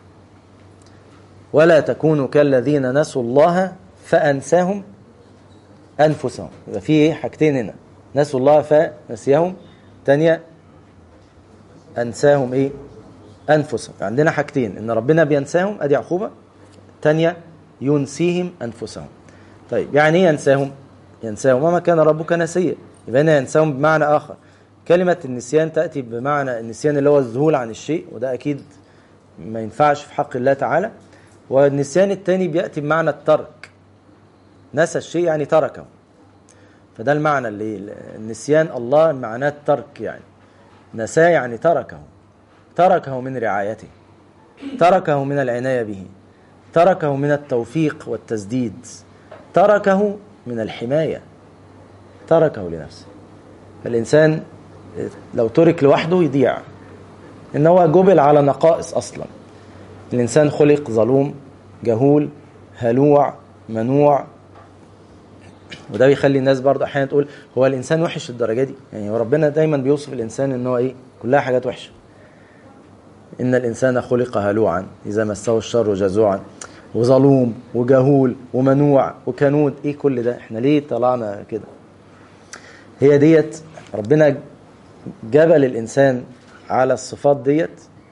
ولا تكونوا كالذين نسوا الله فأنساهم أنفسهم يبقى في حاجتين هنا نسوا الله فنسيهم تانية أنساهم إيه أنفسهم عندنا حاجتين إن ربنا بينساهم أدي عقوبة تانية ينسيهم أنفسهم طيب يعني إيه ينساهم ينساهم وما كان ربك نسيا يبقى هنا ينساهم بمعنى آخر كلمة النسيان تأتي بمعنى النسيان اللي هو الذهول عن الشيء وده أكيد ما ينفعش في حق الله تعالى والنسيان الثاني بيأتي بمعنى الترك نسى الشيء يعني تركه فده المعنى اللي النسيان الله معناه الترك يعني نساه يعني تركه تركه من رعايته تركه من العناية به تركه من التوفيق والتسديد تركه من الحماية تركه لنفسه الإنسان لو ترك لوحده يضيع إن هو جبل على نقائص أصلا الإنسان خلق ظلوم جهول هلوع منوع وده بيخلي الناس برضه احيانا تقول هو الانسان وحش الدرجه دي يعني ربنا دايما بيوصف الانسان ان هو ايه كلها حاجات وحشه ان الانسان خلق هلوعا اذا مسه الشر جزوعا وظلوم وجهول ومنوع وكنود ايه كل ده احنا ليه طلعنا كده هي ديت ربنا جبل الانسان على الصفات ديت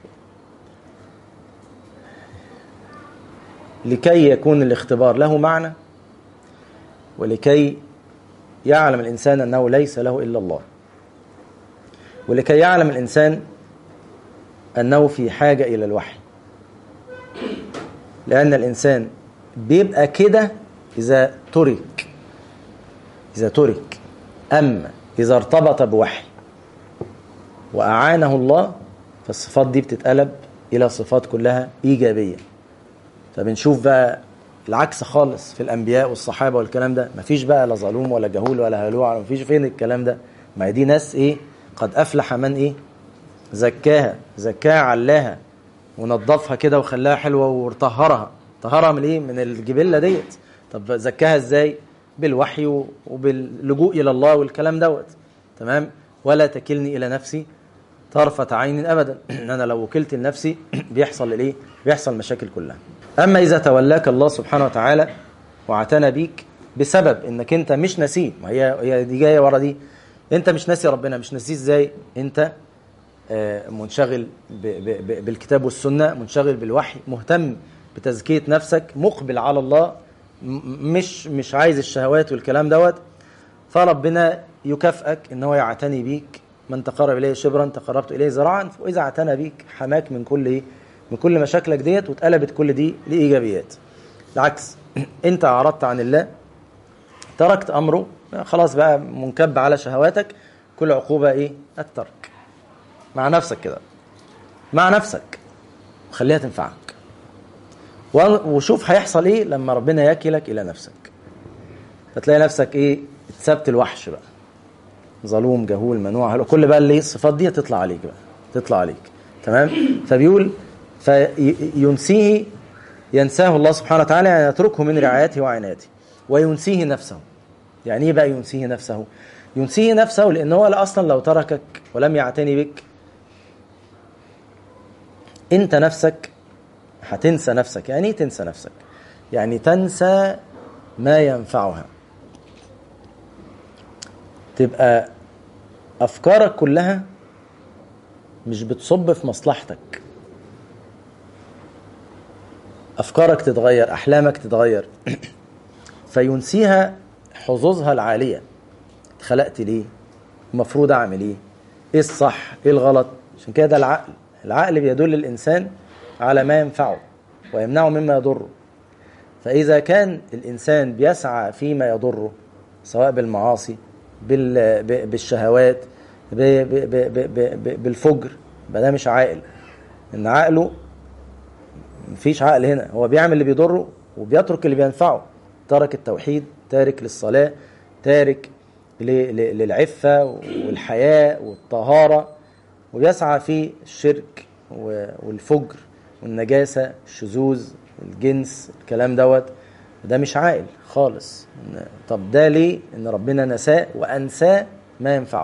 لكي يكون الاختبار له معنى ولكي يعلم الإنسان أنه ليس له إلا الله ولكي يعلم الإنسان أنه في حاجة إلى الوحي لأن الإنسان بيبقى كده إذا ترك إذا ترك أما إذا ارتبط بوحي وأعانه الله فالصفات دي بتتقلب إلى صفات كلها إيجابية فبنشوف بقى العكس خالص في الانبياء والصحابه والكلام ده مفيش بقى لا ظلوم ولا جهول ولا هلوع مفيش فين الكلام ده ما دي ناس ايه قد افلح من ايه زكاها زكاها علاها ونظفها كده وخلاها حلوه وطهرها طهرها من ايه من الجبله ديت طب زكاها ازاي بالوحي وباللجوء الى الله والكلام دوت تمام ولا تكلني الى نفسي طرفة عين ابدا ان انا لو وكلت لنفسي بيحصل الايه بيحصل مشاكل كلها أما إذا تولاك الله سبحانه وتعالى واعتنى بيك بسبب إنك أنت مش ناسيه وهي هي دي جاية ورا دي أنت مش ناسي ربنا مش ناسيه إزاي أنت منشغل بالكتاب والسنة منشغل بالوحي مهتم بتزكية نفسك مقبل على الله مش مش عايز الشهوات والكلام دوت فربنا يكافئك ان هو يعتني بيك من تقرب اليه شبرا تقربت اليه ذراعا واذا اعتنى بيك حماك من كل ايه من كل مشاكلك ديت واتقلبت كل دي لايجابيات العكس انت اعرضت عن الله تركت امره خلاص بقى منكب على شهواتك كل عقوبه ايه الترك مع نفسك كده مع نفسك خليها تنفعك وشوف هيحصل ايه لما ربنا يكلك الى نفسك فتلاقي نفسك ايه اتسبت الوحش بقى ظلوم جهول منوع كل بقى اللي الصفات دي تطلع عليك بقى تطلع عليك تمام فبيقول فينسيه ينساه الله سبحانه وتعالى يعني يتركه من رعايته وعنايته وينسيه نفسه يعني ايه بقى ينسيه نفسه ينسيه نفسه لان هو اصلا لو تركك ولم يعتني بك انت نفسك هتنسى نفسك يعني ايه تنسى نفسك يعني تنسى ما ينفعها تبقى افكارك كلها مش بتصب في مصلحتك افكارك تتغير احلامك تتغير فينسيها حظوظها العاليه اتخلقت ليه المفروض اعمل ايه ايه الصح ايه الغلط عشان كده ده العقل العقل بيدل الانسان على ما ينفعه ويمنعه مما يضره فاذا كان الانسان بيسعى فيما يضره سواء بالمعاصي بال- ب- بالشهوات ب- ب- ب- ب- ب- بالفجر يبقى ده مش عاقل ان عقله مفيش عقل هنا هو بيعمل اللي بيضره وبيترك اللي بينفعه ترك التوحيد تارك للصلاة تارك ل- ل- للعفة والحياة والطهارة وبيسعى في الشرك و- والفجر والنجاسة الشذوذ الجنس الكلام دوت ده مش عاقل خالص إن- طب ده ليه ان ربنا نساه وانساه ما ينفعه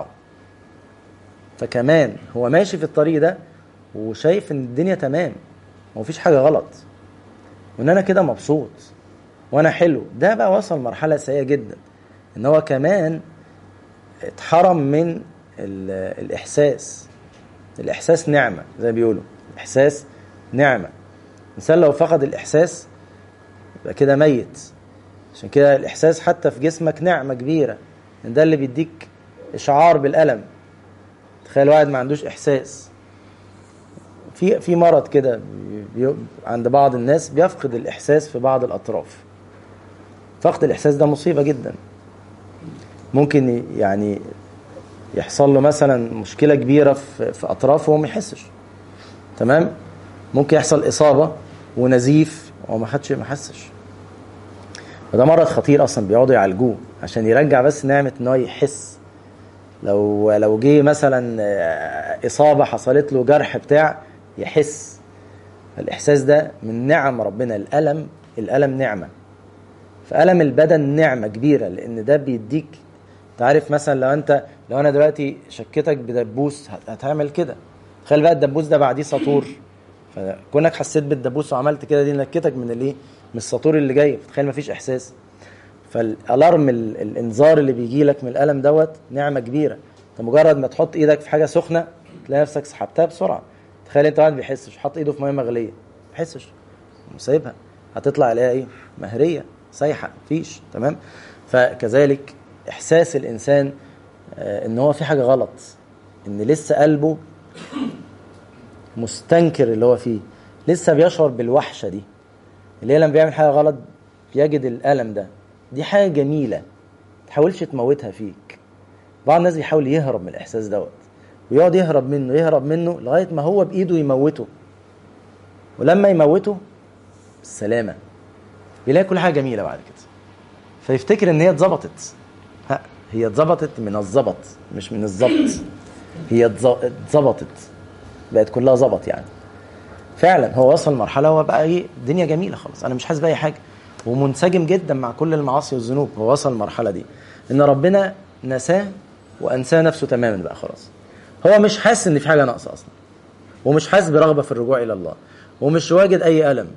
فكمان هو ماشي في الطريق ده وشايف ان الدنيا تمام ومفيش حاجه غلط وان انا كده مبسوط وانا حلو ده بقى وصل مرحله سيئه جدا ان هو كمان اتحرم من ال- الاحساس الاحساس نعمه زي ما بيقولوا الاحساس نعمه الانسان لو فقد الاحساس يبقى كده ميت عشان كده الاحساس حتى في جسمك نعمه كبيره ان ده اللي بيديك اشعار بالالم تخيل واحد ما عندوش احساس في في مرض كده بي- عند بعض الناس بيفقد الاحساس في بعض الاطراف فقد الاحساس ده مصيبه جدا ممكن ي- يعني يحصل له مثلا مشكله كبيره في في اطرافه وما يحسش تمام ممكن يحصل اصابه ونزيف وما خدش ما حسش وده مرض خطير اصلا بيقعدوا يعالجوه عشان يرجع بس نعمه ان هو يحس لو لو جه مثلا آه، اصابه حصلت له جرح بتاع يحس الاحساس ده من نعم ربنا الالم الالم نعمه فالم البدن نعمه كبيره لان ده بيديك تعرف مثلا لو انت لو انا دلوقتي شكتك بدبوس هت- هتعمل كده تخيل بقى الدبوس ده بعديه سطور فكونك حسيت بالدبوس وعملت كده دي نكتك من الايه من السطور اللي جاي فتخيل مفيش احساس فالالارم ال- الانذار اللي بيجي لك من الالم دوت نعمه كبيره انت مجرد ما تحط ايدك في حاجه سخنه تلاقي نفسك سحبتها بسرعه تخيل انت واحد بيحسش حط ايده في ميه مغليه ما بيحسش وسايبها هتطلع عليها ايه مهريه سايحه مفيش تمام فكذلك احساس الانسان آه، ان هو في حاجه غلط ان لسه قلبه مستنكر اللي هو فيه لسه بيشعر بالوحشه دي اللي هي لما بيعمل حاجه غلط بيجد الالم ده دي حاجه جميله تحاولش تموتها فيك بعض الناس بيحاول يهرب من الاحساس دوت ويقعد يهرب منه يهرب منه لغايه ما هو بايده يموته ولما يموته السلامه يلاقي كل حاجه جميله بعد كده فيفتكر ان هي اتظبطت ها هي اتظبطت من الظبط مش من الظبط هي اتظ- اتظبطت بقت كلها ظبط يعني فعلا هو وصل لمرحله هو بقى ايه الدنيا جميله خلاص انا مش حاسس باي حاجه ومنسجم جدا مع كل المعاصي والذنوب هو وصل للمرحله دي ان ربنا نساه وانساه نفسه تماما بقى خلاص هو مش حاسس ان في حاجه ناقصه اصلا ومش حاسس برغبه في الرجوع الى الله ومش واجد اي الم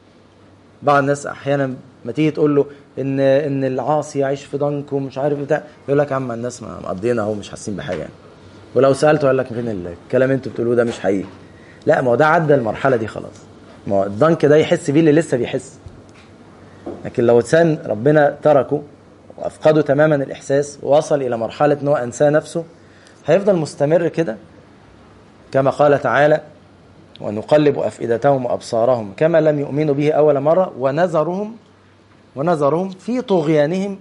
بعض الناس احيانا ما تيجي تقول له ان ان العاصي يعيش في ضنك ومش عارف بتاع يقول لك يا عم الناس ما مقضينا اهو مش حاسين بحاجه يعني ولو سالته يقول لك فين الكلام اللي انتوا بتقولوه ده مش حقيقي لا ما هو ده عدى المرحله دي خلاص ما هو الضنك ده يحس بيه اللي لسه بيحس لكن لو انسان ربنا تركه وافقده تماما الاحساس ووصل الى مرحله ان هو انساه نفسه هيفضل مستمر كده كما قال تعالى ونقلب افئدتهم وابصارهم كما لم يؤمنوا به اول مره ونذرهم ونذرهم في طغيانهم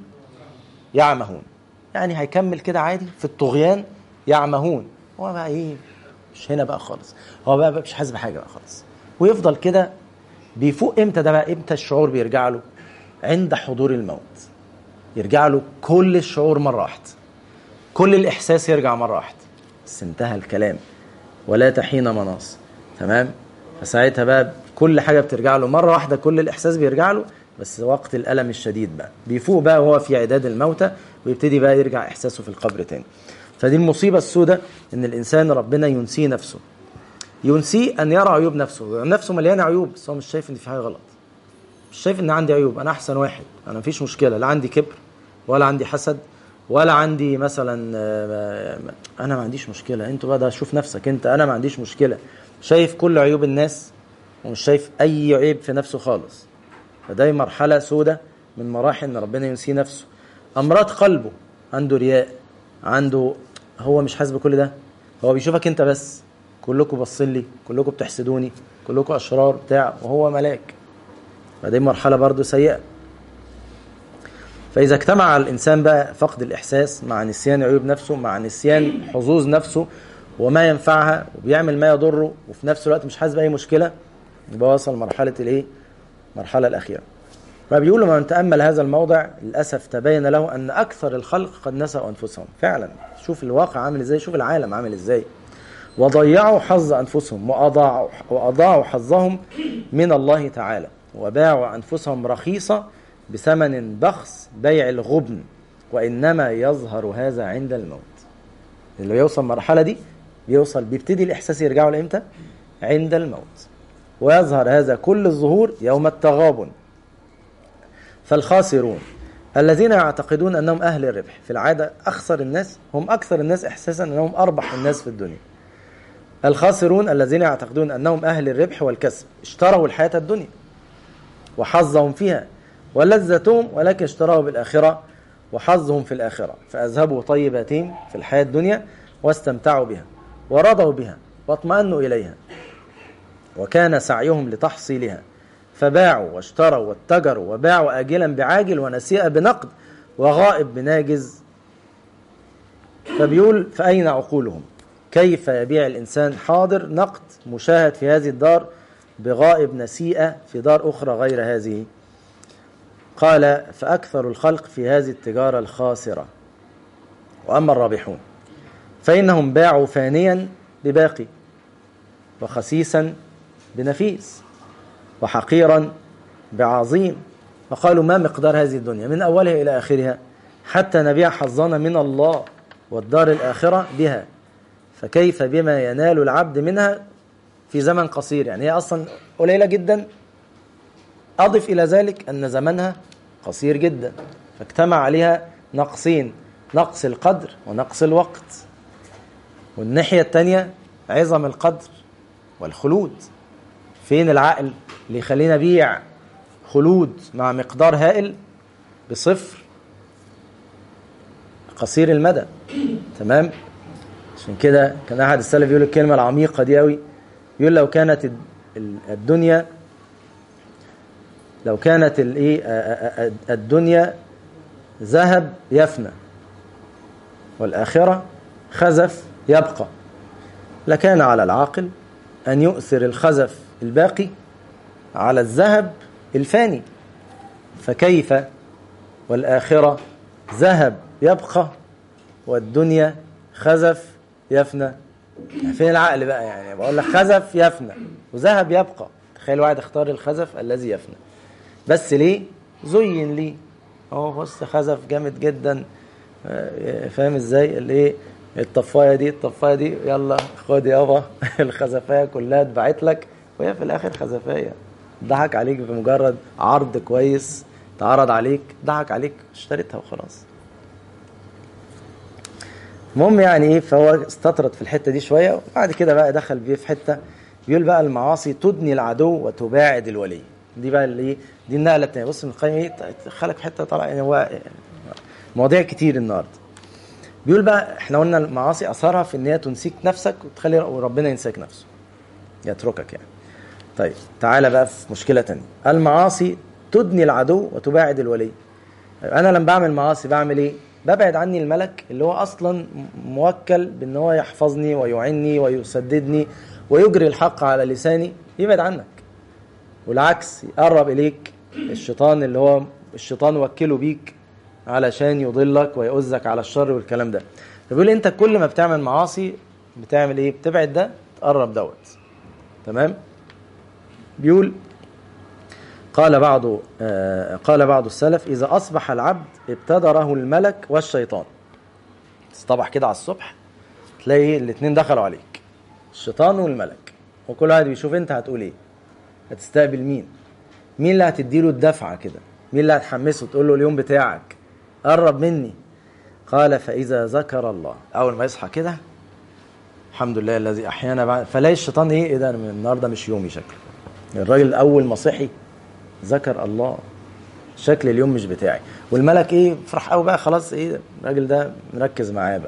يعمهون يعني هيكمل كده عادي في الطغيان يعمهون هو بقى ايه مش هنا بقى خالص هو بقى, بقى مش حاسس بحاجه بقى خالص ويفضل كده بيفوق امتى ده بقى امتى الشعور بيرجع له عند حضور الموت يرجع له كل الشعور مره واحده كل الاحساس يرجع مره واحده بس انتهى الكلام ولا تحين مناص تمام فساعتها بقى كل حاجه بترجع له مره واحده كل الاحساس بيرجع له بس وقت الالم الشديد بقى بيفوق بقى وهو في عداد الموتى ويبتدي بقى يرجع احساسه في القبر تاني فدي المصيبه السوداء ان الانسان ربنا ينسيه نفسه ينسيه ان يرى عيوب نفسه نفسه مليانه عيوب بس هو مش شايف ان في حاجه غلط مش شايف ان عندي عيوب انا احسن واحد انا مفيش مشكله لا عندي كبر ولا عندي حسد ولا عندي مثلا آه، انا ما عنديش مشكله انتوا بقى ده شوف نفسك انت انا ما عنديش مشكله شايف كل عيوب الناس ومش شايف اي عيب في نفسه خالص فده مرحله سودة من مراحل ان ربنا ينسيه نفسه امراض قلبه عنده رياء عنده هو مش حاسس بكل ده هو بيشوفك انت بس كلكم باصين لي كلكم بتحسدوني كلكم اشرار بتاع وهو ملاك فدي مرحله برضو سيئه فاذا اجتمع الانسان بقى فقد الاحساس مع نسيان عيوب نفسه مع نسيان حظوظ نفسه وما ينفعها وبيعمل ما يضره وفي نفس الوقت مش حاسس باي مشكله يبقى وصل مرحله الايه المرحله الاخيره فبيقول من تامل هذا الموضع للاسف تبين له ان اكثر الخلق قد نسوا انفسهم فعلا شوف الواقع عامل ازاي شوف العالم عامل ازاي وضيعوا حظ انفسهم واضاعوا واضاعوا حظهم من الله تعالى وباعوا انفسهم رخيصه بثمن بخس بيع الغبن وانما يظهر هذا عند الموت اللي يوصل المرحله دي بيوصل بيبتدي الاحساس يرجعوا لامتى عند الموت ويظهر هذا كل الظهور يوم التغابن فالخاسرون الذين يعتقدون انهم اهل الربح في العاده اخسر الناس هم اكثر الناس احساسا انهم اربح الناس في الدنيا الخاسرون الذين يعتقدون انهم اهل الربح والكسب اشتروا الحياه الدنيا وحظهم فيها ولذتهم ولكن اشتروا بالاخره وحظهم في الاخره فاذهبوا طيباتهم في الحياه الدنيا واستمتعوا بها ورضوا بها واطمأنوا اليها وكان سعيهم لتحصيلها فباعوا واشتروا واتجروا وباعوا آجلا بعاجل ونسيئة بنقد وغائب بناجز فبيقول فأين عقولهم كيف يبيع الإنسان حاضر نقد مشاهد في هذه الدار بغائب نسيئة في دار أخرى غير هذه قال فأكثر الخلق في هذه التجارة الخاسرة وأما الرابحون فإنهم باعوا فانيا بباقي وخسيسا بنفيس وحقيرا بعظيم فقالوا ما مقدار هذه الدنيا من أولها إلى آخرها حتى نبيع حظنا من الله والدار الآخرة بها فكيف بما ينال العبد منها في زمن قصير يعني هي أصلا قليلة جدا أضف إلى ذلك أن زمنها قصير جدا فاجتمع عليها نقصين نقص القدر ونقص الوقت والناحية الثانية عظم القدر والخلود فين العقل اللي يخلينا بيع خلود مع مقدار هائل بصفر قصير المدى تمام عشان كده كان احد السلف يقول الكلمه العميقه دي قوي يقول لو كانت الدنيا لو كانت الايه الدنيا ذهب يفنى والاخره خزف يبقى لكان على العاقل ان يؤثر الخزف الباقي على الذهب الفاني فكيف والآخرة ذهب يبقى والدنيا خزف يفنى يعني فين العقل بقى يعني بقول لك خزف يفنى وذهب يبقى تخيل واحد اختار الخزف الذي يفنى بس ليه زين ليه اهو بص خزف جامد جدا فاهم ازاي الايه الطفايه دي الطفايه دي يلا خد يابا الخزفايه كلها اتبعت لك وهي في الاخر خزفايه ضحك عليك بمجرد عرض كويس اتعرض عليك ضحك عليك اشتريتها وخلاص المهم يعني ايه فهو استطرد في الحته دي شويه وبعد كده بقى دخل بيه في حته بيقول بقى المعاصي تدني العدو وتباعد الولي دي بقى اللي دي النقله الثانيه بص ابن القيم ايه خلك في حته طالع يعني هو مواضيع كتير النهارده بيقول بقى احنا قلنا المعاصي اثرها في ان هي تنسيك نفسك وتخلي وربنا ينساك نفسه يتركك يعني طيب تعالى بقى في مشكله تانية المعاصي تدني العدو وتباعد الولي انا لما بعمل معاصي بعمل ايه ببعد عني الملك اللي هو اصلا موكل بان هو يحفظني ويعني ويسددني ويجري الحق على لساني يبعد عنك والعكس يقرب اليك الشيطان اللي هو الشيطان وكله بيك علشان يضلك ويؤذك على الشر والكلام ده فبيقول انت كل ما بتعمل معاصي بتعمل ايه بتبعد ده تقرب دوت تمام بيقول قال بعض آه قال بعض السلف اذا اصبح العبد ابتدره الملك والشيطان تصطبح كده على الصبح تلاقي الاثنين دخلوا عليك الشيطان والملك وكل واحد بيشوف انت هتقول ايه هتستقبل مين مين اللي هتديله الدفعه كده مين اللي هتحمسه تقول له اليوم بتاعك قرب مني قال فإذا ذكر الله أول ما يصحى كده الحمد لله الذي أحيانا بعد فلاقي الشيطان إيه إيه ده من النهارده مش يومي شكله الراجل أول ما صحي ذكر الله شكل اليوم مش بتاعي والملك إيه فرح قوي بقى خلاص إيه الراجل ده مركز معاه بقى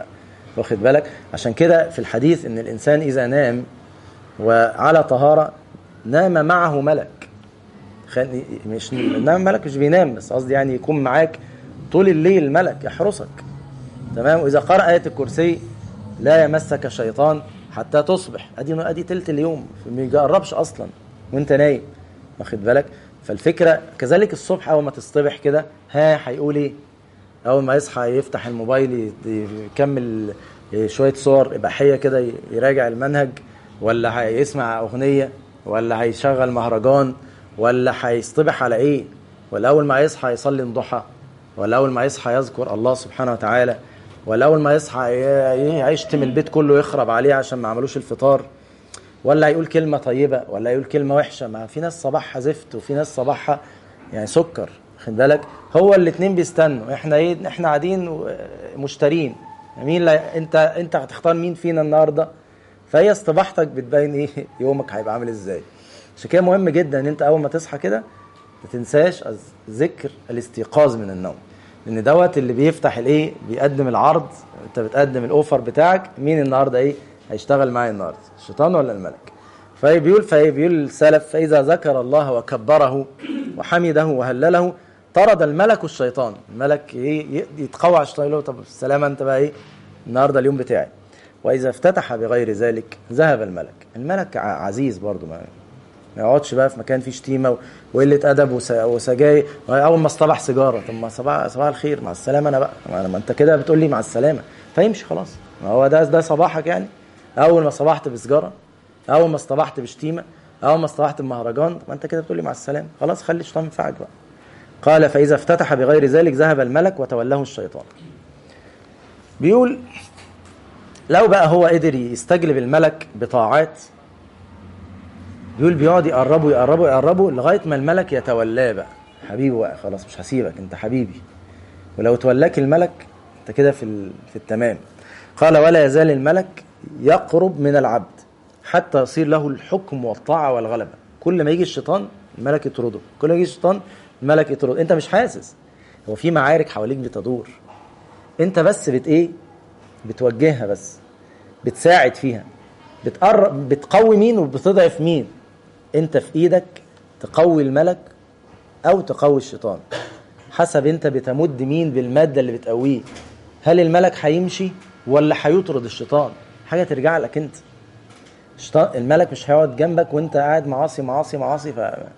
واخد بالك عشان كده في الحديث ان الانسان اذا نام وعلى طهاره نام معه ملك خل... مش نام ملك مش بينام بس قصدي يعني يكون معاك طول الليل ملك يحرسك تمام واذا قرأ آية الكرسي لا يمسك شيطان حتى تصبح ادي ادي تلت اليوم ما يجربش اصلا وانت نايم واخد بالك فالفكره كذلك الصبح اول ما تصطبح كده ها هيقول ايه اول ما يصحى يفتح الموبايل يكمل شويه صور اباحيه كده يراجع المنهج ولا هيسمع اغنيه ولا هيشغل مهرجان ولا هيصطبح على ايه ولا اول ما يصحى يصلي الضحى ولا اول ما يصحى يذكر الله سبحانه وتعالى ولا اول ما يصحى هيشتم البيت كله يخرب عليه عشان ما عملوش الفطار ولا هيقول كلمه طيبه ولا يقول كلمه وحشه ما في ناس صباحها زفت وفي ناس صباحها يعني سكر خد بالك هو الاثنين بيستنوا احنا ايه احنا قاعدين مشترين مين لا انت انت هتختار مين فينا النهارده فهي استباحتك بتبين ايه يومك هيبقى عامل ازاي عشان كده مهم جدا ان انت اول ما تصحى كده ما تنساش ذكر الاستيقاظ من النوم لان دوت اللي بيفتح الايه بيقدم العرض انت بتقدم الاوفر بتاعك مين النهارده ايه هيشتغل معايا النهارده الشيطان ولا الملك فبيقول فبيقول السلف فاذا ذكر الله وكبره وحمده وهلله طرد الملك الشيطان الملك ايه يتقوى على الشيطان يقول طب السلامه انت بقى ايه النهارده اليوم بتاعي واذا افتتح بغير ذلك ذهب الملك الملك عزيز برضه ما ما يقعدش بقى في مكان فيه شتيمه وقله ادب وسجاير اول ما اصطبح سيجاره طب ما صباح صباح الخير مع السلامه انا بقى ما انت كده بتقول لي مع السلامه فيمشي خلاص ما هو ده ده صباحك يعني اول ما صبحت بسجاره اول ما اصطبحت بشتيمه اول ما اصطبحت بمهرجان ما انت كده بتقول لي مع السلامه خلاص خلي الشيطان ينفعك بقى قال فاذا افتتح بغير ذلك ذهب الملك وتولاه الشيطان بيقول لو بقى هو قدر يستجلب الملك بطاعات بيقول بيقعد يقربه يقربه يقربه لغايه ما الملك يتولاه بقى حبيبي بقى خلاص مش هسيبك انت حبيبي ولو تولاك الملك انت كده في في التمام قال ولا يزال الملك يقرب من العبد حتى يصير له الحكم والطاعه والغلبه كل ما يجي الشيطان الملك يطرده كل ما يجي الشيطان الملك يطرد انت مش حاسس هو في معارك حواليك بتدور انت بس بت ايه بتوجهها بس بتساعد فيها بتقرب بتقوي مين وبتضعف مين انت في ايدك تقوي الملك او تقوي الشيطان حسب انت بتمد مين بالماده اللي بتقويه هل الملك هيمشي ولا هيطرد الشيطان حاجه ترجع لك انت الشيطان الملك مش هيقعد جنبك وانت قاعد معاصي معاصي معاصي ف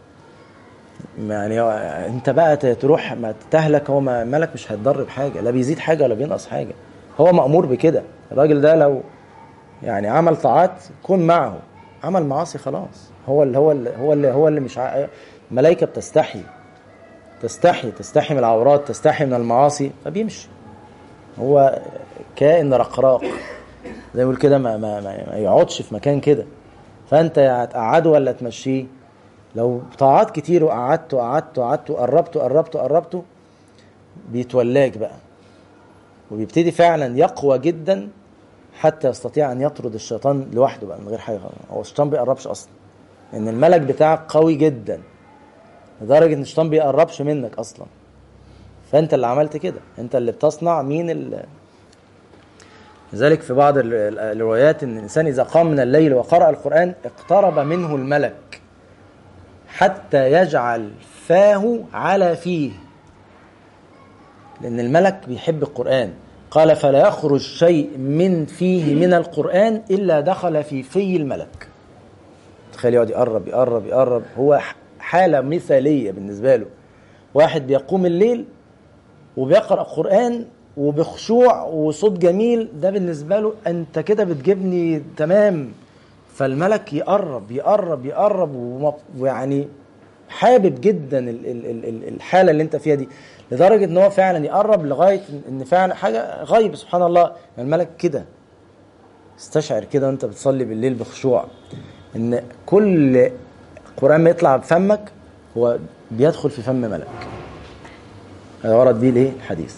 يعني انت بقى تروح ما تهلك هو ما الملك مش هيتضر بحاجه لا بيزيد حاجه ولا بينقص حاجه هو مامور بكده الراجل ده لو يعني عمل طاعات كن معه عمل معاصي خلاص هو اللي هو اللي هو اللي هو اللي مش ع... الملائكه بتستحي تستحي تستحي من العورات تستحي من المعاصي فبيمشي هو كائن رقراق زي ما يقول كده ما, ما, ما, ما يقعدش في مكان كده فانت هتقعده ولا تمشيه لو طاعات كتير وقعدت وقعدت وقعدت وقربت وقربت وقربت بيتولاك بقى وبيبتدي فعلا يقوى جدا حتى يستطيع ان يطرد الشيطان لوحده بقى من غير حاجه هو الشيطان بيقربش اصلا ان الملك بتاعك قوي جدا لدرجه ان الشيطان بيقربش منك اصلا فانت اللي عملت كده انت اللي بتصنع مين اللي لذلك في بعض الروايات ان الانسان اذا قام من الليل وقرأ القرآن اقترب منه الملك حتى يجعل فاه على فيه لان الملك بيحب القرآن قال فلا يخرج شيء من فيه من القرآن إلا دخل في في الملك تخيل يقعد يقرب يقرب يقرب هو حالة مثالية بالنسبة له واحد بيقوم الليل وبيقرأ قرآن وبخشوع وصوت جميل ده بالنسبة له أنت كده بتجيبني تمام فالملك يقرب يقرب يقرب ويعني حابب جدا الحالة اللي انت فيها دي لدرجة ان هو فعلا يقرب لغاية ان فعلا حاجة غيب سبحان الله الملك كده استشعر كده وانت بتصلي بالليل بخشوع ان كل قرآن ما يطلع بفمك هو بيدخل في فم ملك هذا ورد بيه الايه الحديث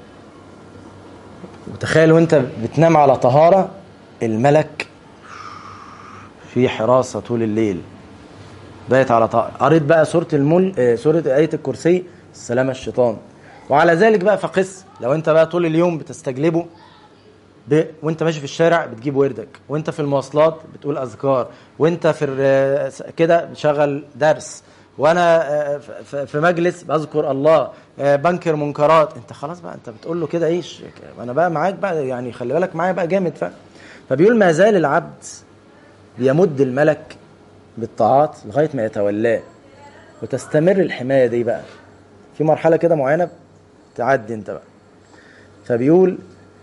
وتخيل وانت بتنام على طهارة الملك في حراسة طول الليل بقيت على طهارة قريت بقى سورة المل سورة آية الكرسي السلام الشيطان وعلى ذلك بقى فقس لو انت بقى طول اليوم بتستجلبه ب... وانت ماشي في الشارع بتجيب وردك وانت في المواصلات بتقول اذكار وانت في الر... كده بتشغل درس وانا آه، ف- في مجلس بذكر الله آه، بنكر منكرات انت خلاص بقى انت بتقول له كده ايش انا بقى معاك بقى يعني خلي بالك معايا بقى جامد ف... فبيقول ما زال العبد بيمد الملك بالطاعات لغايه ما يتولاه وتستمر الحمايه دي بقى في مرحله كده معينه تعدي انت بقى فبيقول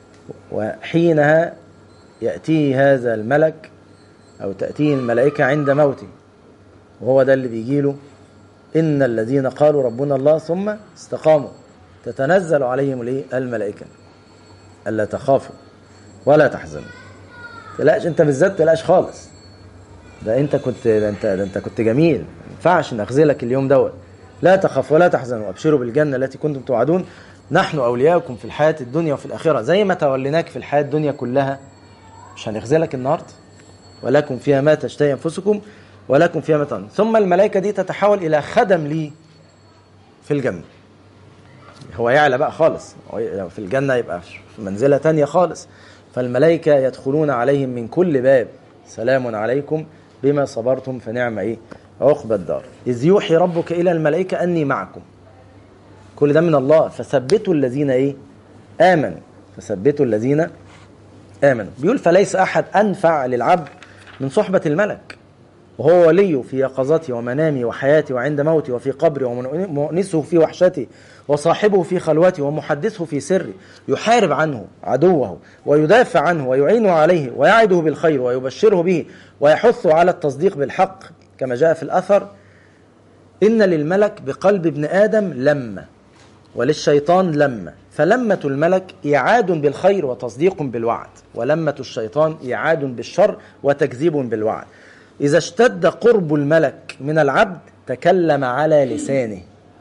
وحينها يأتيه هذا الملك أو تأتيه الملائكة عند موته وهو ده اللي بيجي له إن الذين قالوا ربنا الله ثم استقاموا تتنزل عليهم الإيه؟ الملائكة ألا تخافوا ولا تحزنوا تلاقش أنت بالذات تلاقش خالص ده أنت كنت ده أنت ده أنت كنت جميل ما ينفعش نخذلك اليوم دوت لا تخافوا ولا تحزنوا وابشروا بالجنة التي كنتم توعدون نحن أولياؤكم في الحياة الدنيا وفي الآخرة زي ما توليناك في الحياة الدنيا كلها مش هنخذلك النهارده ولكم فيها ما تشتهي أنفسكم ولكم فيها ما تنظر ثم الملائكة دي تتحول إلى خدم لي في الجنة هو يعلى بقى خالص هو في الجنة يبقى في منزلة تانية خالص فالملائكة يدخلون عليهم من كل باب سلام عليكم بما صبرتم فنعم إيه عقبى الدار إذ يوحي ربك إلى الملائكة أني معكم كل ده من الله فثبتوا الذين ايه امنوا فثبتوا الذين امنوا بيقول فليس احد انفع للعبد من صحبه الملك وهو وليه في يقظته ومنامه وحياته وعند موته وفي قبره ومؤنسه في وحشته وصاحبه في خلوته ومحدثه في سره يحارب عنه عدوه ويدافع عنه ويعينه عليه ويعده بالخير ويبشره به ويحثه على التصديق بالحق كما جاء في الأثر إن للملك بقلب ابن آدم لمة وللشيطان لمة فلمة الملك إعاد بالخير وتصديق بالوعد ولمة الشيطان إعاد بالشر وتكذيب بالوعد إذا اشتد قرب الملك من العبد تكلم على لسانه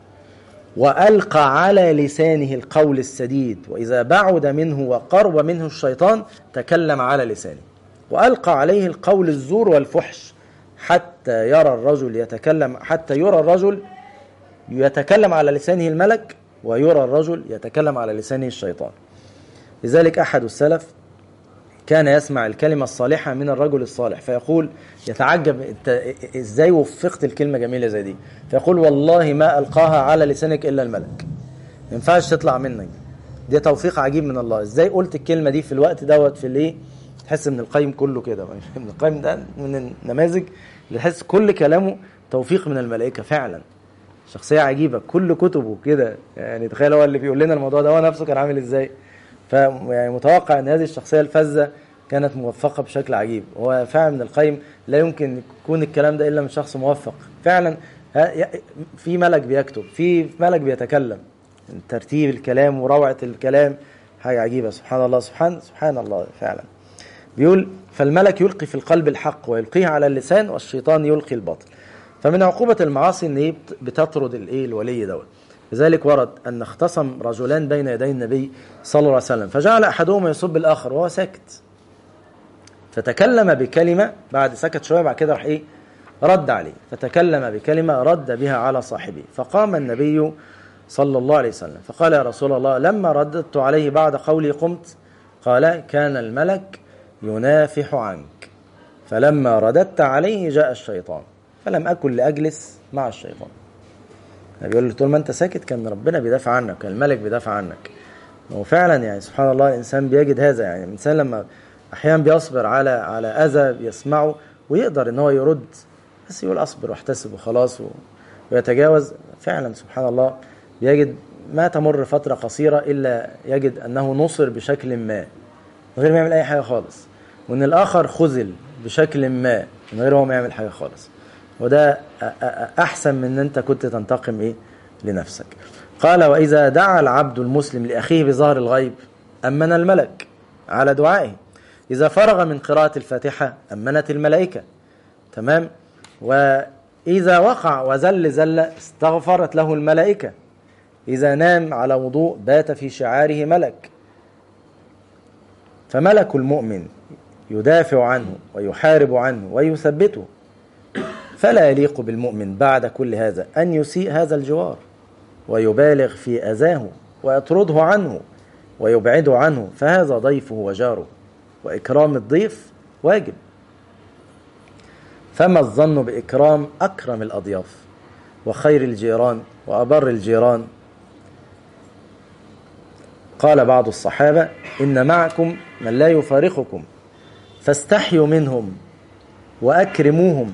وألقى على لسانه القول السديد وإذا بعد منه وقرب منه الشيطان تكلم على لسانه وألقى عليه القول الزور والفحش حتى يرى الرجل يتكلم حتى يرى الرجل يتكلم على لسانه الملك ويرى الرجل يتكلم على لسانه الشيطان لذلك أحد السلف كان يسمع الكلمة الصالحة من الرجل الصالح فيقول يتعجب انت ازاي وفقت الكلمة جميلة زي دي فيقول والله ما ألقاها على لسانك إلا الملك ما ينفعش تطلع منك دي توفيق عجيب من الله ازاي قلت الكلمة دي في الوقت دوت في الايه تحس ان القيم كله كده ابن القيم ده من النماذج اللي تحس كل كلامه توفيق من الملائكة فعلا شخصية عجيبة كل كتبه كده يعني تخيل هو اللي بيقول لنا الموضوع ده هو نفسه كان عامل ازاي ف يعني متوقع ان هذه الشخصيه الفذه كانت موفقه بشكل عجيب هو فعلا من القيم لا يمكن يكون الكلام ده الا من شخص موفق فعلا في ملك بيكتب في ملك بيتكلم ترتيب الكلام وروعه الكلام حاجه عجيبه سبحان الله سبحان سبحان الله فعلا بيقول فالملك يلقي في القلب الحق ويلقيه على اللسان والشيطان يلقي الباطل فمن عقوبه المعاصي ان هي بتطرد الايه الولي دوت لذلك ورد أن اختصم رجلان بين يدي النبي صلى الله عليه وسلم فجعل أحدهما يسب الآخر وهو ساكت فتكلم بكلمة بعد سكت شوية بعد كده راح إيه رد عليه فتكلم بكلمة رد بها على صاحبه فقام النبي صلى الله عليه وسلم فقال يا رسول الله لما رددت عليه بعد قولي قمت قال كان الملك ينافح عنك فلما رددت عليه جاء الشيطان فلم أكن لأجلس مع الشيطان بيقول له طول ما انت ساكت كان ربنا بيدافع عنك كان الملك بيدافع عنك وفعلا يعني سبحان الله الانسان بيجد هذا يعني الانسان لما احيانا بيصبر على على اذى بيسمعه ويقدر ان هو يرد بس يقول اصبر واحتسب وخلاص ويتجاوز فعلا سبحان الله بيجد ما تمر فترة قصيرة إلا يجد أنه نصر بشكل ما من غير ما يعمل أي حاجة خالص وأن الآخر خذل بشكل ما من غير ما يعمل حاجة خالص وده احسن من ان انت كنت تنتقم ايه لنفسك قال واذا دعا العبد المسلم لاخيه بظهر الغيب امن الملك على دعائه اذا فرغ من قراءه الفاتحه امنت الملائكه تمام واذا وقع وزل زله استغفرت له الملائكه اذا نام على وضوء بات في شعاره ملك فملك المؤمن يدافع عنه ويحارب عنه ويثبته فلا يليق بالمؤمن بعد كل هذا أن يسيء هذا الجوار ويبالغ في أذاه ويطرده عنه ويبعده عنه فهذا ضيفه وجاره وإكرام الضيف واجب فما الظن بإكرام أكرم الأضياف وخير الجيران وأبر الجيران قال بعض الصحابة إن معكم من لا يفارقكم فاستحيوا منهم وأكرموهم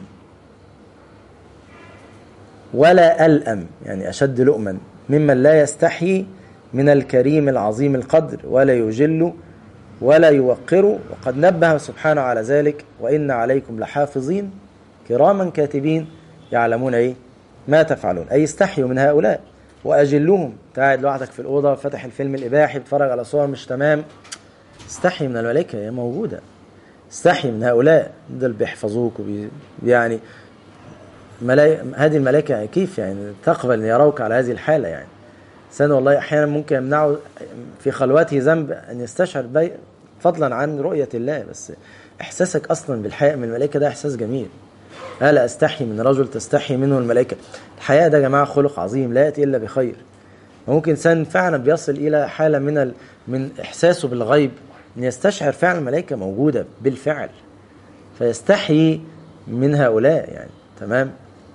ولا ألأم يعني أشد لؤما ممن لا يستحيي من الكريم العظيم القدر ولا يجل ولا يوقر وقد نبه سبحانه على ذلك وإن عليكم لحافظين كراما كاتبين يعلمون ايه ما تفعلون اي استحيوا من هؤلاء واجلوهم قاعد لوحدك في الاوضه فتح الفيلم الاباحي بتفرج على صور مش تمام استحي من الملائكه هي موجوده استحي من هؤلاء دول بيحفظوك وبي يعني ملاي... هذه الملائكه كيف يعني تقبل ان يروك على هذه الحاله يعني انسان والله احيانا ممكن يمنعه في خلوته ذنب ان يستشعر بي... فضلا عن رؤيه الله بس احساسك اصلا بالحياء من الملائكه ده احساس جميل ألا أستحي من رجل تستحي منه الملائكة الحياء ده يا جماعة خلق عظيم لا يأتي إلا بخير ممكن إنسان فعلا بيصل إلى حالة من ال... من إحساسه بالغيب أن يستشعر فعلا الملائكة موجودة بالفعل فيستحي من هؤلاء يعني تمام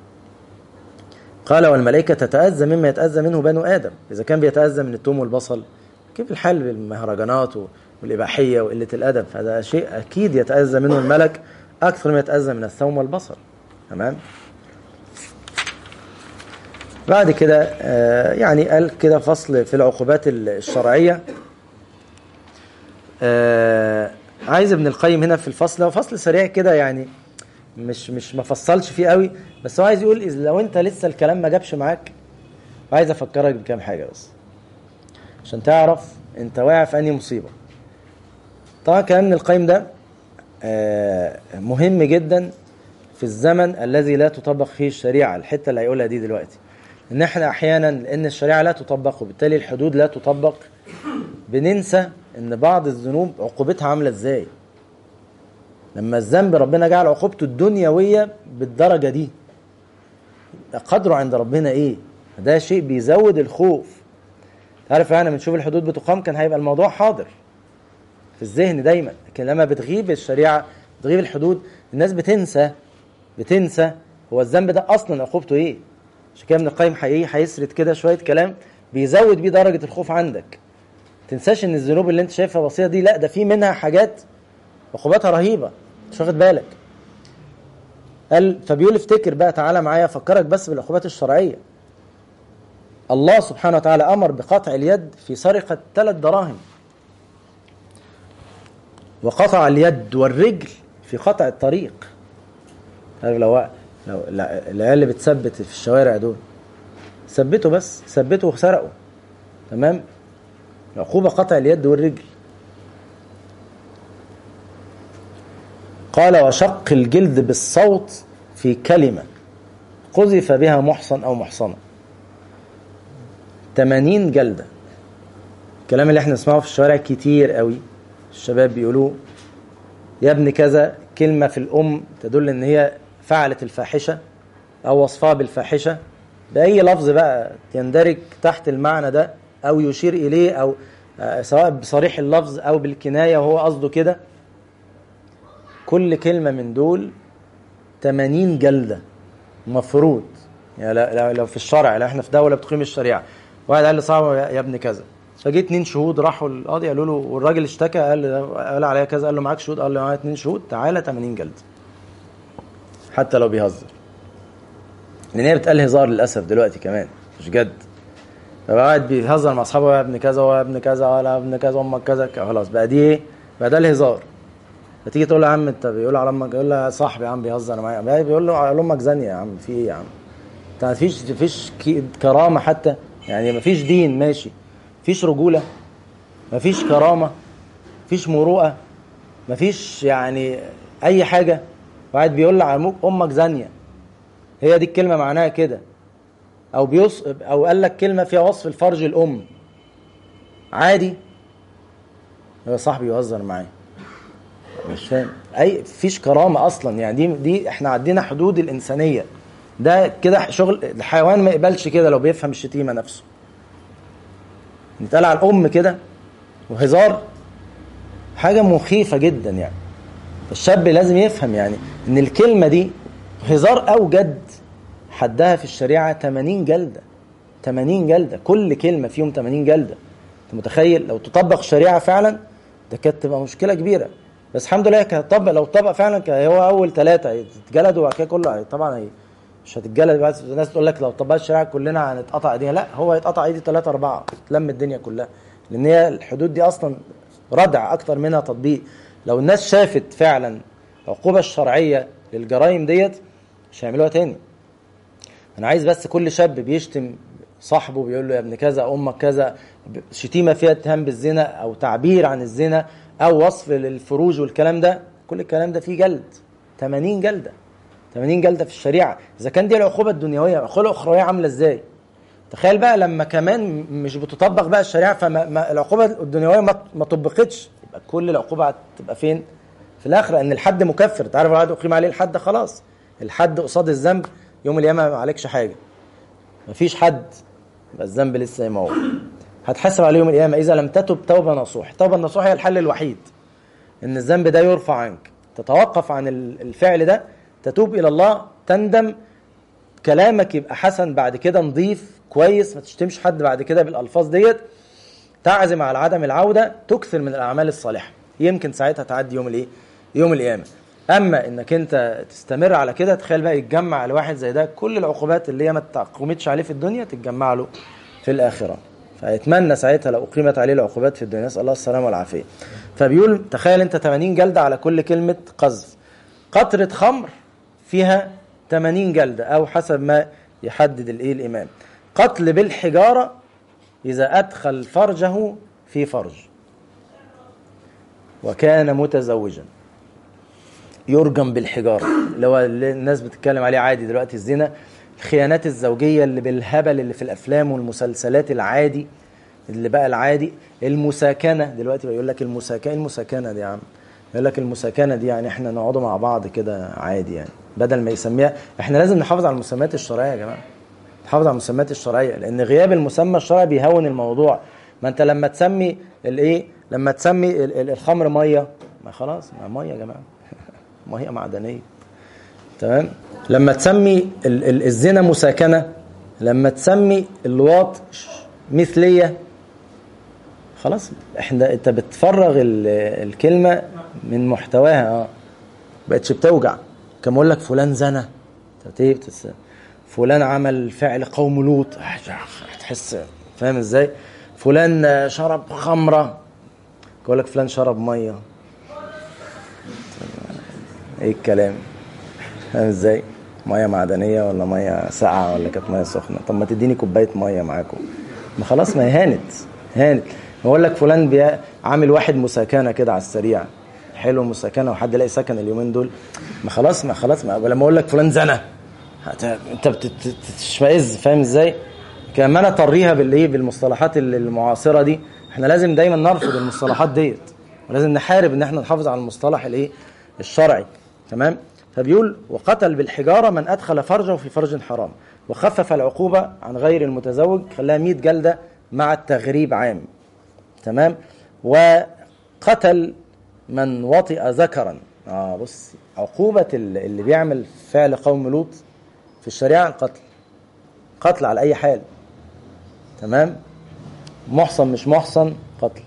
قال والملائكة تتأذى مما يتأذى منه بنو آدم إذا كان بيتأذى من التوم والبصل كيف الحال بالمهرجانات والإباحية وقلة الأدب فهذا شيء أكيد يتأذى منه الملك أكثر ما يتأذى من الثوم والبصل تمام بعد كده آه يعني قال كده فصل في العقوبات الشرعية آه عايز ابن القيم هنا في الفصل هو فصل سريع كده يعني مش مش ما فصلش فيه قوي بس هو عايز يقول إذا لو انت لسه الكلام ما جابش معاك عايز افكرك بكام حاجه بس عشان تعرف انت واقع في انهي مصيبه طبعا كلام ابن القيم ده آه مهم جدا في الزمن الذي لا تطبق فيه الشريعه الحته اللي هيقولها دي دلوقتي ان احنا احيانا لان الشريعه لا تطبق وبالتالي الحدود لا تطبق بننسى ان بعض الذنوب عقوبتها عامله ازاي لما الذنب ربنا جعل عقوبته الدنيويه بالدرجه دي قدره عند ربنا ايه ده شيء بيزود الخوف تعرف احنا بنشوف الحدود بتقام كان هيبقى الموضوع حاضر في الذهن دايما لكن لما بتغيب الشريعه بتغيب الحدود الناس بتنسى بتنسى هو الذنب ده اصلا عقوبته ايه عشان كده ابن القيم حقيقي هيسرد كده شويه كلام بيزود بيه درجه الخوف عندك تنساش ان الذنوب اللي انت شايفها بسيطه دي لا ده في منها حاجات عقوباتها رهيبه مش واخد بالك قال فبيقول افتكر بقى تعالى معايا افكرك بس بالعقوبات الشرعيه الله سبحانه وتعالى امر بقطع اليد في سرقه ثلاث دراهم وقطع اليد والرجل في قطع الطريق عارف لو لو العيال اللي بتثبت في الشوارع دول ثبتوا بس ثبتوا وسرقوا تمام العقوبة قطع اليد والرجل قال وشق الجلد بالصوت في كلمة قذف بها محصن أو محصنة 80 جلدة الكلام اللي احنا نسمعه في الشوارع كتير قوي الشباب بيقولوه يا ابن كذا كلمة في الأم تدل إن هي فعلت الفاحشة أو وصفها بالفاحشة بأي لفظ بقى يندرج تحت المعنى ده أو يشير إليه أو سواء بصريح اللفظ أو بالكناية وهو قصده كده كل كلمة من دول 80 جلدة مفروض يعني لو في الشرع لو احنا في دولة بتقيم الشريعة واحد قال لي صعب يا ابن كذا فجي اتنين شهود راحوا القاضي قالوا له والراجل اشتكى قال قال عليا كذا قال له معاك شهود قال له معايا اتنين شهود تعالى 80 جلد حتى لو بيهزر لان هي بتقال هزار للاسف دلوقتي كمان مش جد فقاعد بيهزر مع اصحابه يا ابن كذا ويا ابن كذا ولا ابن كذا امك كذا خلاص بقى دي ايه؟ بقى ده الهزار فتيجي تقول له يا عم انت بيقول على امك يقول له صاحبي يا عم بيهزر معايا بيقول له على امك زانيه يا عم في ايه يا عم؟ انت مفيش مفيش كرامه حتى يعني مفيش دين ماشي مفيش رجوله مفيش كرامه مفيش مروءه مفيش يعني اي حاجه واحد بيقول على امك زانيه هي دي الكلمه معناها كده او بيص او قال لك كلمه فيها وصف الفرج الام عادي هو صاحبي يهزر معايا مش فاهم اي فيش كرامه اصلا يعني دي دي احنا عدينا حدود الانسانيه ده كده شغل الحيوان ما يقبلش كده لو بيفهم الشتيمه نفسه نتقال على الام كده وهزار حاجة مخيفة جدا يعني الشاب لازم يفهم يعني ان الكلمة دي هزار او جد حدها في الشريعة 80 جلدة 80 جلدة كل كلمة فيهم 80 جلدة انت متخيل لو تطبق الشريعة فعلا ده كانت تبقى مشكلة كبيرة بس الحمد لله كان طبق لو طبق فعلا كان هو اول ثلاثة يتجلدوا وبعد كده كله طبعا هي مش هتتجلد بس الناس تقول لك لو طبقت الشريعة كلنا هنتقطع ايدينا لا هو هيتقطع ايدي ثلاثة أربعة تلم الدنيا كلها لأن هي الحدود دي أصلا ردع أكتر منها تطبيق لو الناس شافت فعلا العقوبة الشرعية للجرائم ديت مش هيعملوها تاني أنا عايز بس كل شاب بيشتم صاحبه بيقول له يا ابن كذا امك كذا شتيمه فيها اتهام بالزنا او تعبير عن الزنا او وصف للفروج والكلام ده كل الكلام ده فيه جلد 80 جلده 80 جلده في الشريعه اذا كان دي العقوبه الدنيويه العقوبه الاخرويه عامله ازاي تخيل بقى لما كمان مش بتطبق بقى الشريعه فالعقوبه الدنيويه ما, ما طبقتش يبقى كل العقوبه هتبقى فين في الاخره ان الحد مكفر تعرف الواحد اقيم عليه الحد خلاص الحد قصاد الذنب يوم القيامه ما عليكش حاجه مفيش حد يبقى الذنب لسه زي ما هو هتحاسب عليه يوم القيامه اذا لم تتب توبه نصوح التوبه النصوح هي الحل الوحيد ان الذنب ده يرفع عنك تتوقف عن الفعل ده تتوب الى الله تندم كلامك يبقى حسن بعد كده نظيف كويس ما تشتمش حد بعد كده بالالفاظ ديت تعزم على عدم العوده تكثر من الاعمال الصالحه يمكن ساعتها تعدي يوم الايه يوم القيامه اما انك انت تستمر على كده تخيل بقى يتجمع الواحد زي ده كل العقوبات اللي هي ما تقومتش عليه في الدنيا تتجمع له في الاخره فيتمنى ساعتها لو اقيمت عليه العقوبات في الدنيا نسال الله السلامه والعافيه فبيقول تخيل انت 80 جلده على كل كلمه قذف قطره خمر فيها 80 جلده او حسب ما يحدد الايه الامام قتل بالحجاره اذا ادخل فرجه في فرج وكان متزوجا يرجم بالحجاره اللي هو اللي الناس بتتكلم عليه عادي دلوقتي الزنا الخيانات الزوجيه اللي بالهبل اللي في الافلام والمسلسلات العادي اللي بقى العادي المساكنه دلوقتي يقول لك المساكنه المساكنه دي يا عم يقول لك المساكنه دي يعني احنا نقعدوا مع بعض كده عادي يعني بدل ما يسميها احنا لازم نحافظ على المسميات الشرعيه يا جماعه نحافظ على المسميات الشرعيه لان غياب المسمى الشرعي بيهون الموضوع ما انت لما تسمي الايه لما تسمي الخمر ميه ما خلاص ما ميه يا جماعه ميه معدنيه تمام لما تسمي الزنا مساكنه لما تسمي اللواط مثليه خلاص احنا انت بتفرغ الكلمه من محتواها اه بقتش بتوجع كما اقول لك فلان زنى فلان عمل فعل قوم لوط هتحس فاهم ازاي فلان شرب خمره اقول لك فلان شرب ميه ايه الكلام فاهم ازاي ميه معدنيه ولا ميه ساقعه ولا كانت ميه سخنه طب ما تديني كوبايه ميه معاكم ما خلاص ما هي هانت هانت بقول لك فلان بي... عامل واحد مساكنه كده على السريع حلو مساكنه وحد لاقي سكن اليومين دول ما خلاص ما خلاص ما لما اقول لك فلان زنى انت بتشمئز فاهم ازاي كمان اطريها بالايه بالمصطلحات المعاصره دي احنا لازم دايما نرفض المصطلحات ديت ولازم نحارب ان احنا نحافظ على المصطلح الايه الشرعي تمام فبيقول وقتل بالحجاره من ادخل فرجه في فرج حرام وخفف العقوبه عن غير المتزوج خلاها 100 جلده مع التغريب عام تمام وقتل من وطئ ذكرا اه بص عقوبه اللي بيعمل فعل قوم لوط في الشريعه القتل قتل على اي حال تمام محصن مش محصن قتل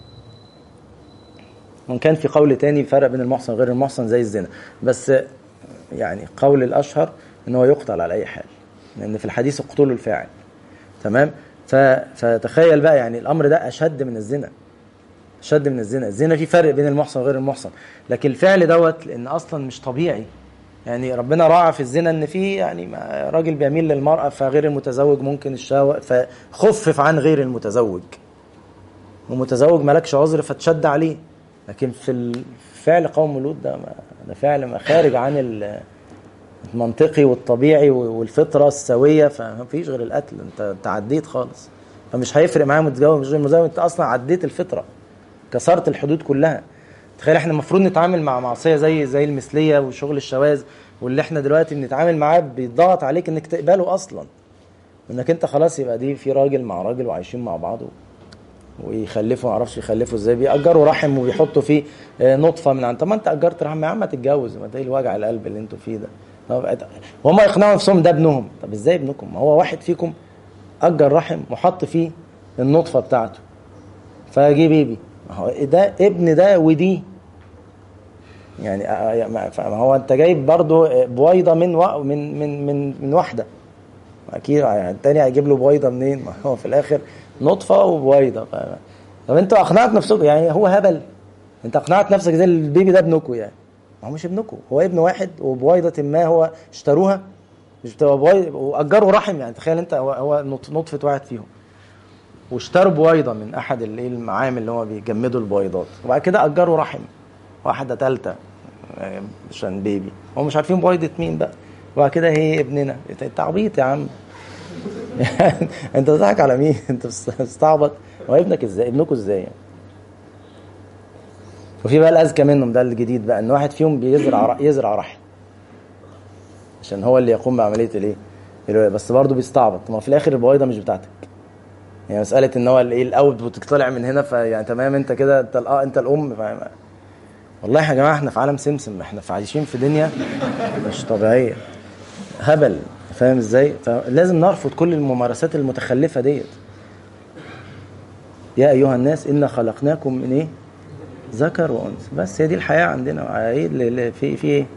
وان كان في قول تاني فرق بين المحصن وغير المحصن زي الزنا بس يعني قول الاشهر ان هو يقتل على اي حال لان في الحديث اقتلوا الفاعل تمام فتخيل بقى يعني الامر ده اشد من الزنا اشد من الزنا الزنا في فرق بين المحصن وغير المحصن لكن الفعل دوت لان اصلا مش طبيعي يعني ربنا راعى في الزنا ان في يعني راجل بيميل للمراه فغير المتزوج ممكن الشهوه فخفف عن غير المتزوج ومتزوج مالكش عذر فتشد عليه لكن في فعل قوم لوط ده ده فعل ما خارج عن المنطقي والطبيعي والفطره السويه فما فيش غير القتل انت تعديت خالص فمش هيفرق معاه متزوج مش متزوج انت اصلا عديت الفطره كسرت الحدود كلها تخيل احنا المفروض نتعامل مع معصيه زي زي المثليه وشغل الشواذ واللي احنا دلوقتي بنتعامل معاه بيضغط عليك انك تقبله اصلا انك انت خلاص يبقى دي في راجل مع راجل وعايشين مع بعض ويخلفوا ما اعرفش يخلفوا ازاي بيأجروا رحم وبيحطوا فيه آه، نطفه من عند طب ما انت اجرت رحم يا عم ما تتجوز ما ده إيه الوجع القلب اللي انتوا فيه ده طب وهم يقنعوا نفسهم ده ابنهم طب ازاي ابنكم ما هو واحد فيكم اجر رحم وحط فيه النطفه بتاعته فجي بيبي ما هو ده ابن ده ودي يعني آه، ما ما هو انت جايب برضه بويضه من و... من من من من واحده اكيد يعني التاني هيجيب له بويضه منين ما هو في الاخر نطفه وبويضه ف... طب انتوا اقنعت نفسكم يعني هو هبل انت اقنعت نفسك زي البيبي ده ابنكم يعني ما هو مش ابنكم هو ابن واحد وبويضه ما هو اشتروها مش بتبقى بويضه واجروا رحم يعني تخيل انت هو, هو نط- نطفه واحد فيهم واشتروا بويضه من احد الايه المعامل اللي هو بيجمدوا البويضات وبعد كده اجروا رحم واحده ثالثه عشان بيبي هم مش عارفين بويضه مين بقى وبعد كده هي ابننا انت عبيط يا عم انت بتضحك على مين انت بتستعبط هو ابنك ازاي ابنكم ازاي يعني وفي بقى الاذكى منهم ده الجديد بقى ان واحد فيهم بيزرع يزرع رحم عشان هو اللي يقوم بعمليه الايه الولاده بس برضه بيستعبط ما في الاخر البويضه مش بتاعتك يعني مساله ان هو الايه الاوت طلع من هنا فيعني تمام انت كده انت الأ- انت الام فاهم والله يا جماعه احنا في عالم سمسم احنا في عايشين في دنيا مش طبيعيه هبل فاهم ازاي فلازم نرفض كل الممارسات المتخلفه ديت يا ايها الناس انا خلقناكم من ايه ذكر وانثى بس هي دي الحياه عندنا ايه اللي- اللي في في ايه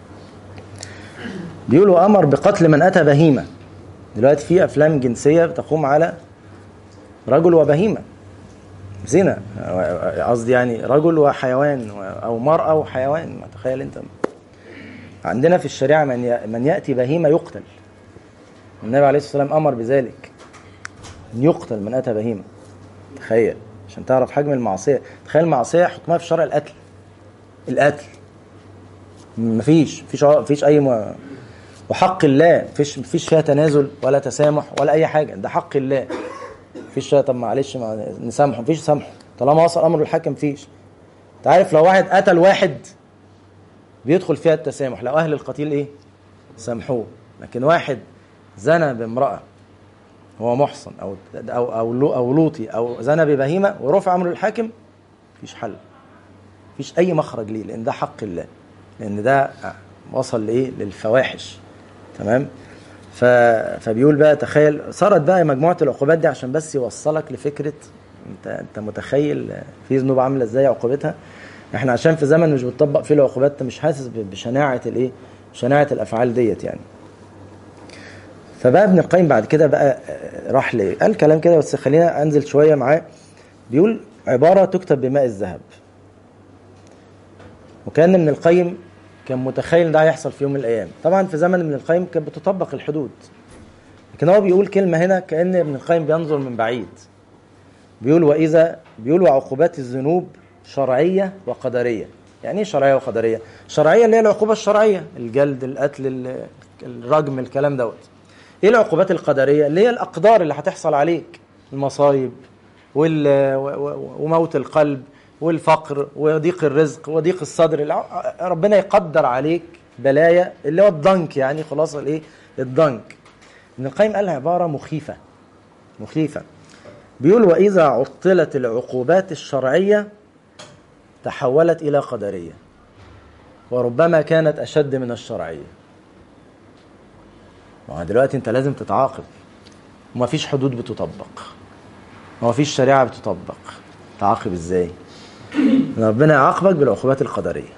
بيقولوا امر بقتل من اتى بهيمه دلوقتي في افلام جنسيه بتقوم على رجل وبهيمه زنا قصدي يعني رجل وحيوان او مراه وحيوان ما تخيل انت عندنا في الشريعه من ي- من ياتي بهيمه يقتل النبي عليه الصلاه والسلام امر بذلك ان يقتل من اتى بهيمه تخيل عشان تعرف حجم المعصيه تخيل المعصيه حكمها في الشرع القتل القتل مفيش مفيش مفيش اي م... وحق الله مفيش مفيش فيها تنازل ولا تسامح ولا اي حاجه ده حق الله مفيش طب معلش ما نسامحه مفيش سامحه طالما وصل امر الحاكم مفيش انت عارف لو واحد قتل واحد بيدخل فيها التسامح لو اهل القتيل ايه سامحوه لكن واحد زنى بامراه هو محصن او او او لو- او لوطي او زنى ببهيمه ورفع امر الحاكم مفيش حل مفيش اي مخرج ليه لان ده حق الله لان ده وصل لايه للفواحش تمام ف... فبيقول بقى تخيل صارت بقى مجموعه العقوبات دي عشان بس يوصلك لفكره انت انت متخيل في ذنوب عامله ازاي عقوبتها احنا عشان في زمن مش بتطبق فيه العقوبات انت مش حاسس ب- بشناعه الايه شناعه الافعال ديت يعني فبقى ابن القيم بعد كده بقى آه، راح ليه قال كلام كده بس خلينا انزل شويه معاه بيقول عباره تكتب بماء الذهب وكان ابن القيم كان متخيل ان ده هيحصل في يوم من الايام طبعا في زمن ابن القيم كانت بتطبق الحدود لكن هو بيقول كلمه هنا كان ابن القيم بينظر من بعيد بيقول واذا بيقول وعقوبات الذنوب شرعيه وقدريه يعني ايه شرعيه وقدريه شرعيه اللي هي العقوبه الشرعيه الجلد القتل ال- الرجم الكلام دوت ايه العقوبات القدريه اللي هي الاقدار اللي هتحصل عليك المصايب وال- و- و- وموت القلب والفقر وضيق الرزق وضيق الصدر الع- ربنا يقدر عليك بلايا اللي هو الضنك يعني خلاص الايه الضنك ابن القيم قال عباره مخيفه مخيفه بيقول واذا عطلت العقوبات الشرعيه تحولت الى قدريه وربما كانت اشد من الشرعيه ما هو دلوقتي انت لازم تتعاقب وما فيش حدود بتطبق وما فيش شريعه بتطبق تعاقب ازاي ربنا يعاقبك بالعقوبات القدريه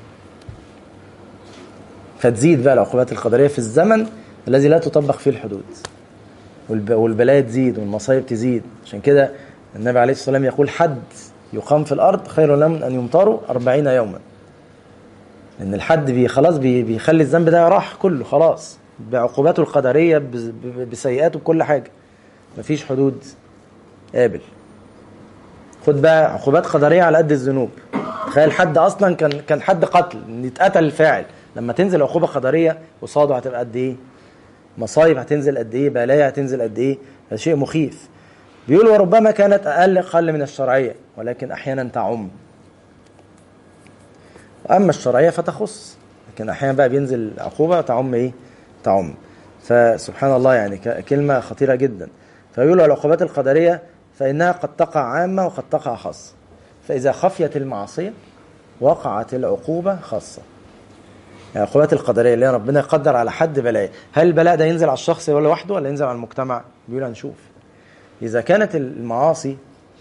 فتزيد بقى العقوبات القدريه في الزمن الذي لا تطبق فيه الحدود والب- والبلايا تزيد والمصايب تزيد عشان كده النبي عليه الصلاه والسلام يقول حد يقام في الارض خير لهم من ان يمطروا أربعين يوما لان الحد بي خلاص بي بيخلي الذنب ده راح كله خلاص بعقوباته القدريه بز- ب- بسيئاته بكل حاجه مفيش حدود قابل خد بقى عقوبات قدريه على قد الذنوب تخيل حد اصلا كان كان حد قتل ان يتقتل الفاعل لما تنزل عقوبه قدريه قصاده هتبقى قد ايه مصايب هتنزل قد ايه بلايا هتنزل قد ايه هذا شيء مخيف بيقول وربما كانت اقل اقل من الشرعيه ولكن احيانا تعم واما الشرعيه فتخص لكن احيانا بقى بينزل عقوبه تعم ايه تعم فسبحان الله يعني ك- كلمه خطيره جدا فيقولوا العقوبات القدريه فإنها قد تقع عامة وقد تقع خاصة فإذا خفيت المعصية وقعت العقوبة خاصة يعني العقوبات القدرية اللي ربنا يقدر على حد بلاء هل البلاء ده ينزل على الشخص ولا لوحده ولا ينزل على المجتمع بيقول هنشوف إذا كانت المعاصي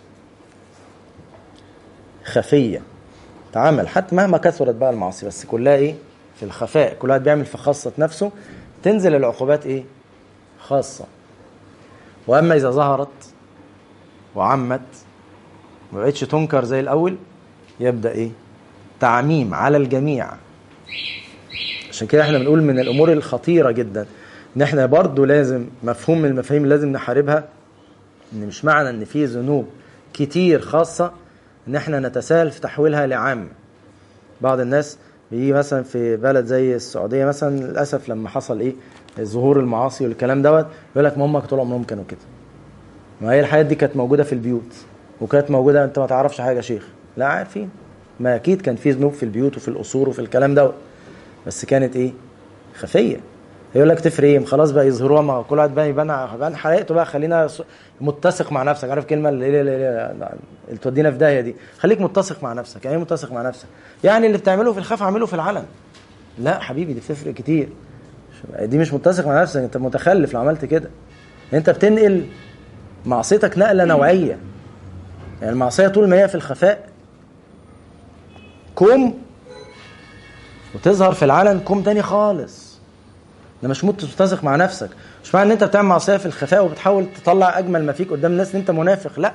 خفية تعامل حتى مهما كثرت بقى المعاصي بس كلها ايه في الخفاء كل واحد بيعمل في خاصة نفسه تنزل العقوبات ايه خاصة واما اذا ظهرت وعمت ما بقتش تنكر زي الاول يبدا ايه تعميم على الجميع عشان كده احنا بنقول من الامور الخطيره جدا ان احنا برضو لازم مفهوم من المفاهيم اللي لازم نحاربها ان مش معنى ان في ذنوب كتير خاصه ان احنا نتساهل في تحويلها لعام بعض الناس بيجي مثلا في بلد زي السعوديه مثلا للاسف لما حصل ايه ظهور المعاصي والكلام دوت يقول لك ما هم طول عمرهم كانوا كده ما هي الحاجات دي كانت موجوده في البيوت وكانت موجوده انت ما تعرفش حاجه يا شيخ لا عارفين ما اكيد كان في ذنوب في البيوت وفي القصور وفي الكلام دوت بس كانت ايه خفيه يقول لك تفرق ايه خلاص بقى يظهروها ما كل واحد بقى يبان يبان حرقته بقى خلينا متسق مع نفسك عارف كلمه اللي, اللي, اللي, اللي تودينا في داهيه دي خليك متسق مع نفسك يعني ايه متسق مع نفسك يعني اللي بتعمله في الخفا اعمله في العلن لا حبيبي دي بتفرق كتير دي مش متسق مع نفسك انت متخلف لو عملت كده انت بتنقل معصيتك نقله نوعيه يعني المعصيه طول ما هي في الخفاء كوم وتظهر في العلن كوم تاني خالص ده مش متسق مع نفسك مش معنى ان انت بتعمل معصيه في الخفاء وبتحاول تطلع اجمل ما فيك قدام الناس ان انت منافق لا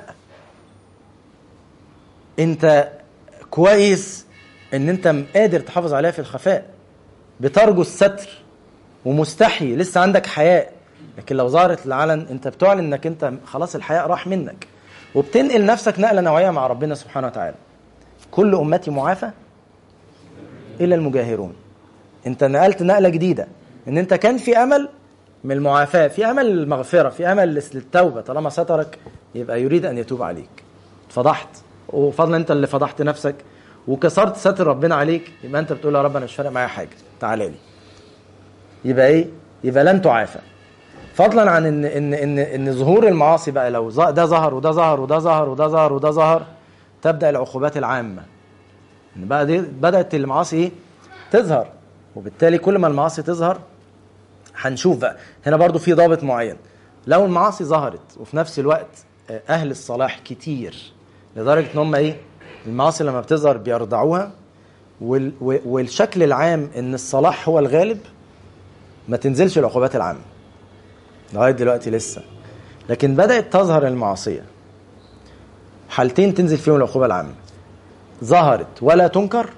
انت كويس ان انت قادر تحافظ عليها في الخفاء بترجو الستر ومستحي لسه عندك حياء لكن لو ظهرت العلن انت بتعلن انك انت خلاص الحياء راح منك وبتنقل نفسك نقله نوعيه مع ربنا سبحانه وتعالى كل امتي معافى الا المجاهرون انت نقلت نقله جديده ان انت كان في امل من المعافاه في امل للمغفره في امل للتوبه طالما سترك يبقى يريد ان يتوب عليك فضحت وفضلا انت اللي فضحت نفسك وكسرت ستر ربنا عليك يبقى انت بتقول يا رب انا مش فارق معايا حاجه تعالى لي يبقى ايه يبقى لن تعافى فضلا عن ان ان ان ان ظهور المعاصي بقى لو ده ظهر وده ظهر وده ظهر وده ظهر وده ظهر تبدا العقوبات العامه ان بقى دي بدات المعاصي ايه تظهر وبالتالي كل ما المعاصي تظهر هنشوف بقى هنا برضو في ضابط معين لو المعاصي ظهرت وفي نفس الوقت اهل الصلاح كتير لدرجه ان هم ايه المعاصي لما بتظهر بيرضعوها والشكل العام ان الصلاح هو الغالب ما تنزلش العقوبات العامه لغايه دلوقتي لسه لكن بدات تظهر المعصيه حالتين تنزل فيهم العقوبه العامه ظهرت ولا تنكر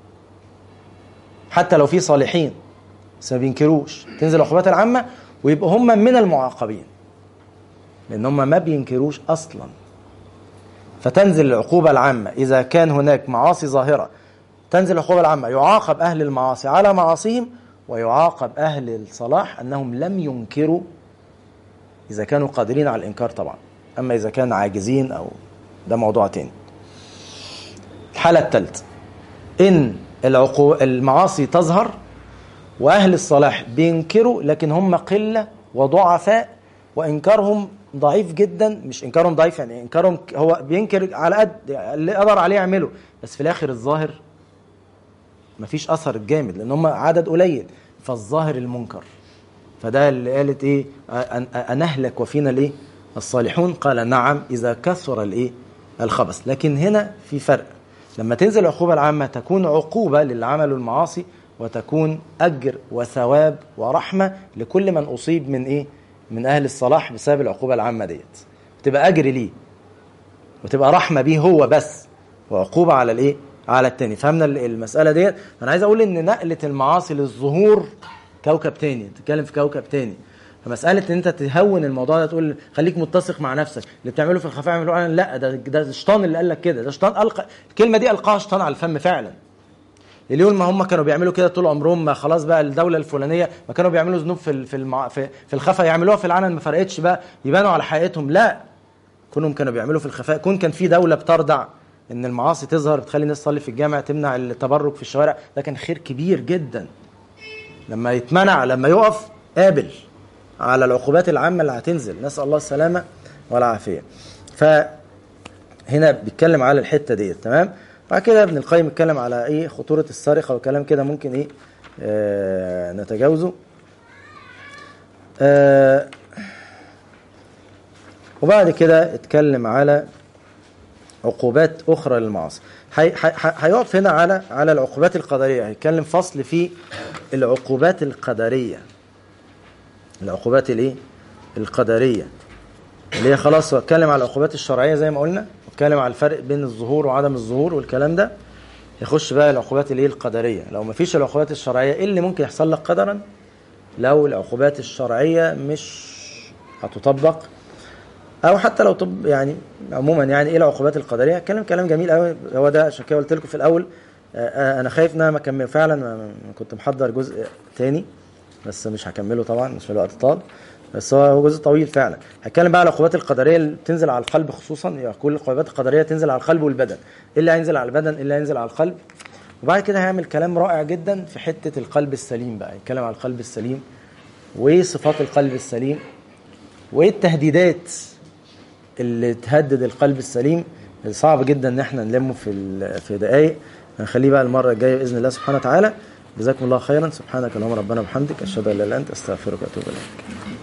حتى لو في صالحين بس ما بينكروش تنزل العقوبات العامه ويبقوا هم من المعاقبين لان هم ما بينكروش اصلا فتنزل العقوبه العامه اذا كان هناك معاصي ظاهره تنزل العقوبه العامه يعاقب اهل المعاصي على معاصيهم ويعاقب اهل الصلاح انهم لم ينكروا اذا كانوا قادرين على الانكار طبعا اما اذا كان عاجزين او ده موضوع تاني الحاله الثالثه ان العقو... المعاصي تظهر واهل الصلاح بينكروا لكن هم قله وضعفاء وانكارهم ضعيف جدا مش انكارهم ضعيف يعني انكارهم هو بينكر على قد اللي قدر عليه يعمله بس في الاخر الظاهر مفيش اثر جامد لان هم عدد قليل فالظاهر المنكر فده اللي قالت ايه انهلك وفينا الايه الصالحون قال نعم اذا كثر الايه الخبث لكن هنا في فرق لما تنزل العقوبه العامه تكون عقوبه للي عملوا المعاصي وتكون اجر وثواب ورحمه لكل من اصيب من ايه من اهل الصلاح بسبب العقوبه العامه ديت تبقى اجر ليه وتبقى رحمه بيه هو بس وعقوبه على الايه على التاني فهمنا المساله ديت انا عايز اقول ان نقله المعاصي للظهور كوكب تاني تتكلم في كوكب تاني فمساله ان انت تهون الموضوع ده تقول خليك متسق مع نفسك اللي بتعمله في الخفاء اعمله لا ده ده الشيطان اللي قال لك كده ده الشيطان القى الكلمه دي القاها الشيطان على الفم فعلا اللي يقول ما هم كانوا بيعملوا كده طول عمرهم ما خلاص بقى الدوله الفلانيه ما كانوا بيعملوا ذنوب في في المع... في, في الخفاء يعملوها في العلن ما فرقتش بقى يبانوا على حقيقتهم لا كونهم كانوا بيعملوا في الخفاء كون كان في دوله بترضع ان المعاصي تظهر بتخلي الناس تصلي في الجامع تمنع التبرك في الشوارع ده كان خير كبير جدا لما يتمنع لما يقف قابل على العقوبات العامه اللي هتنزل نسال الله السلامه والعافيه فهنا بيتكلم على الحته ديت تمام بعد كده ابن القيم اتكلم على ايه خطوره السرقه وكلام كده ممكن ايه آه نتجاوزه آه وبعد كده اتكلم على عقوبات اخرى للمعاصي هي- هي- هيقف هنا على على العقوبات القدريه هيتكلم فصل في العقوبات القدريه العقوبات الايه القدريه اللي هي خلاص هو اتكلم على العقوبات الشرعيه زي ما قلنا اتكلم على الفرق بين الظهور وعدم الظهور والكلام ده يخش بقى العقوبات اللي هي القدريه لو ما فيش العقوبات الشرعيه ايه اللي ممكن يحصل لك قدرا لو العقوبات الشرعيه مش هتطبق او حتى لو طب يعني عموما يعني ايه العقوبات القدريه كلام كلام جميل قوي هو ده عشان كده قلت لكم في الاول آه، آه، انا خايف ان انا ما اكمل فعلا ما- ما- كنت محضر جزء تاني بس مش هكمله طبعا مش الوقت طال بس هو هو جزء طويل فعلا هتكلم بقى على العقوبات القدريه اللي بتنزل على القلب خصوصا يعني كل العقوبات القدريه تنزل على القلب والبدن ايه اللي هينزل على البدن ايه اللي هينزل على القلب وبعد كده هيعمل كلام رائع جدا في حته القلب السليم بقى يتكلم على القلب السليم وايه صفات القلب السليم وايه التهديدات اللي تهدد القلب السليم صعب جدا ان احنا نلمه في ال- في دقائق هنخليه بقى المره الجايه باذن الله سبحانه وتعالى جزاكم الله خيرا سبحانك اللهم ربنا وبحمدك اشهد ان لا اله الا انت استغفرك واتوب اليك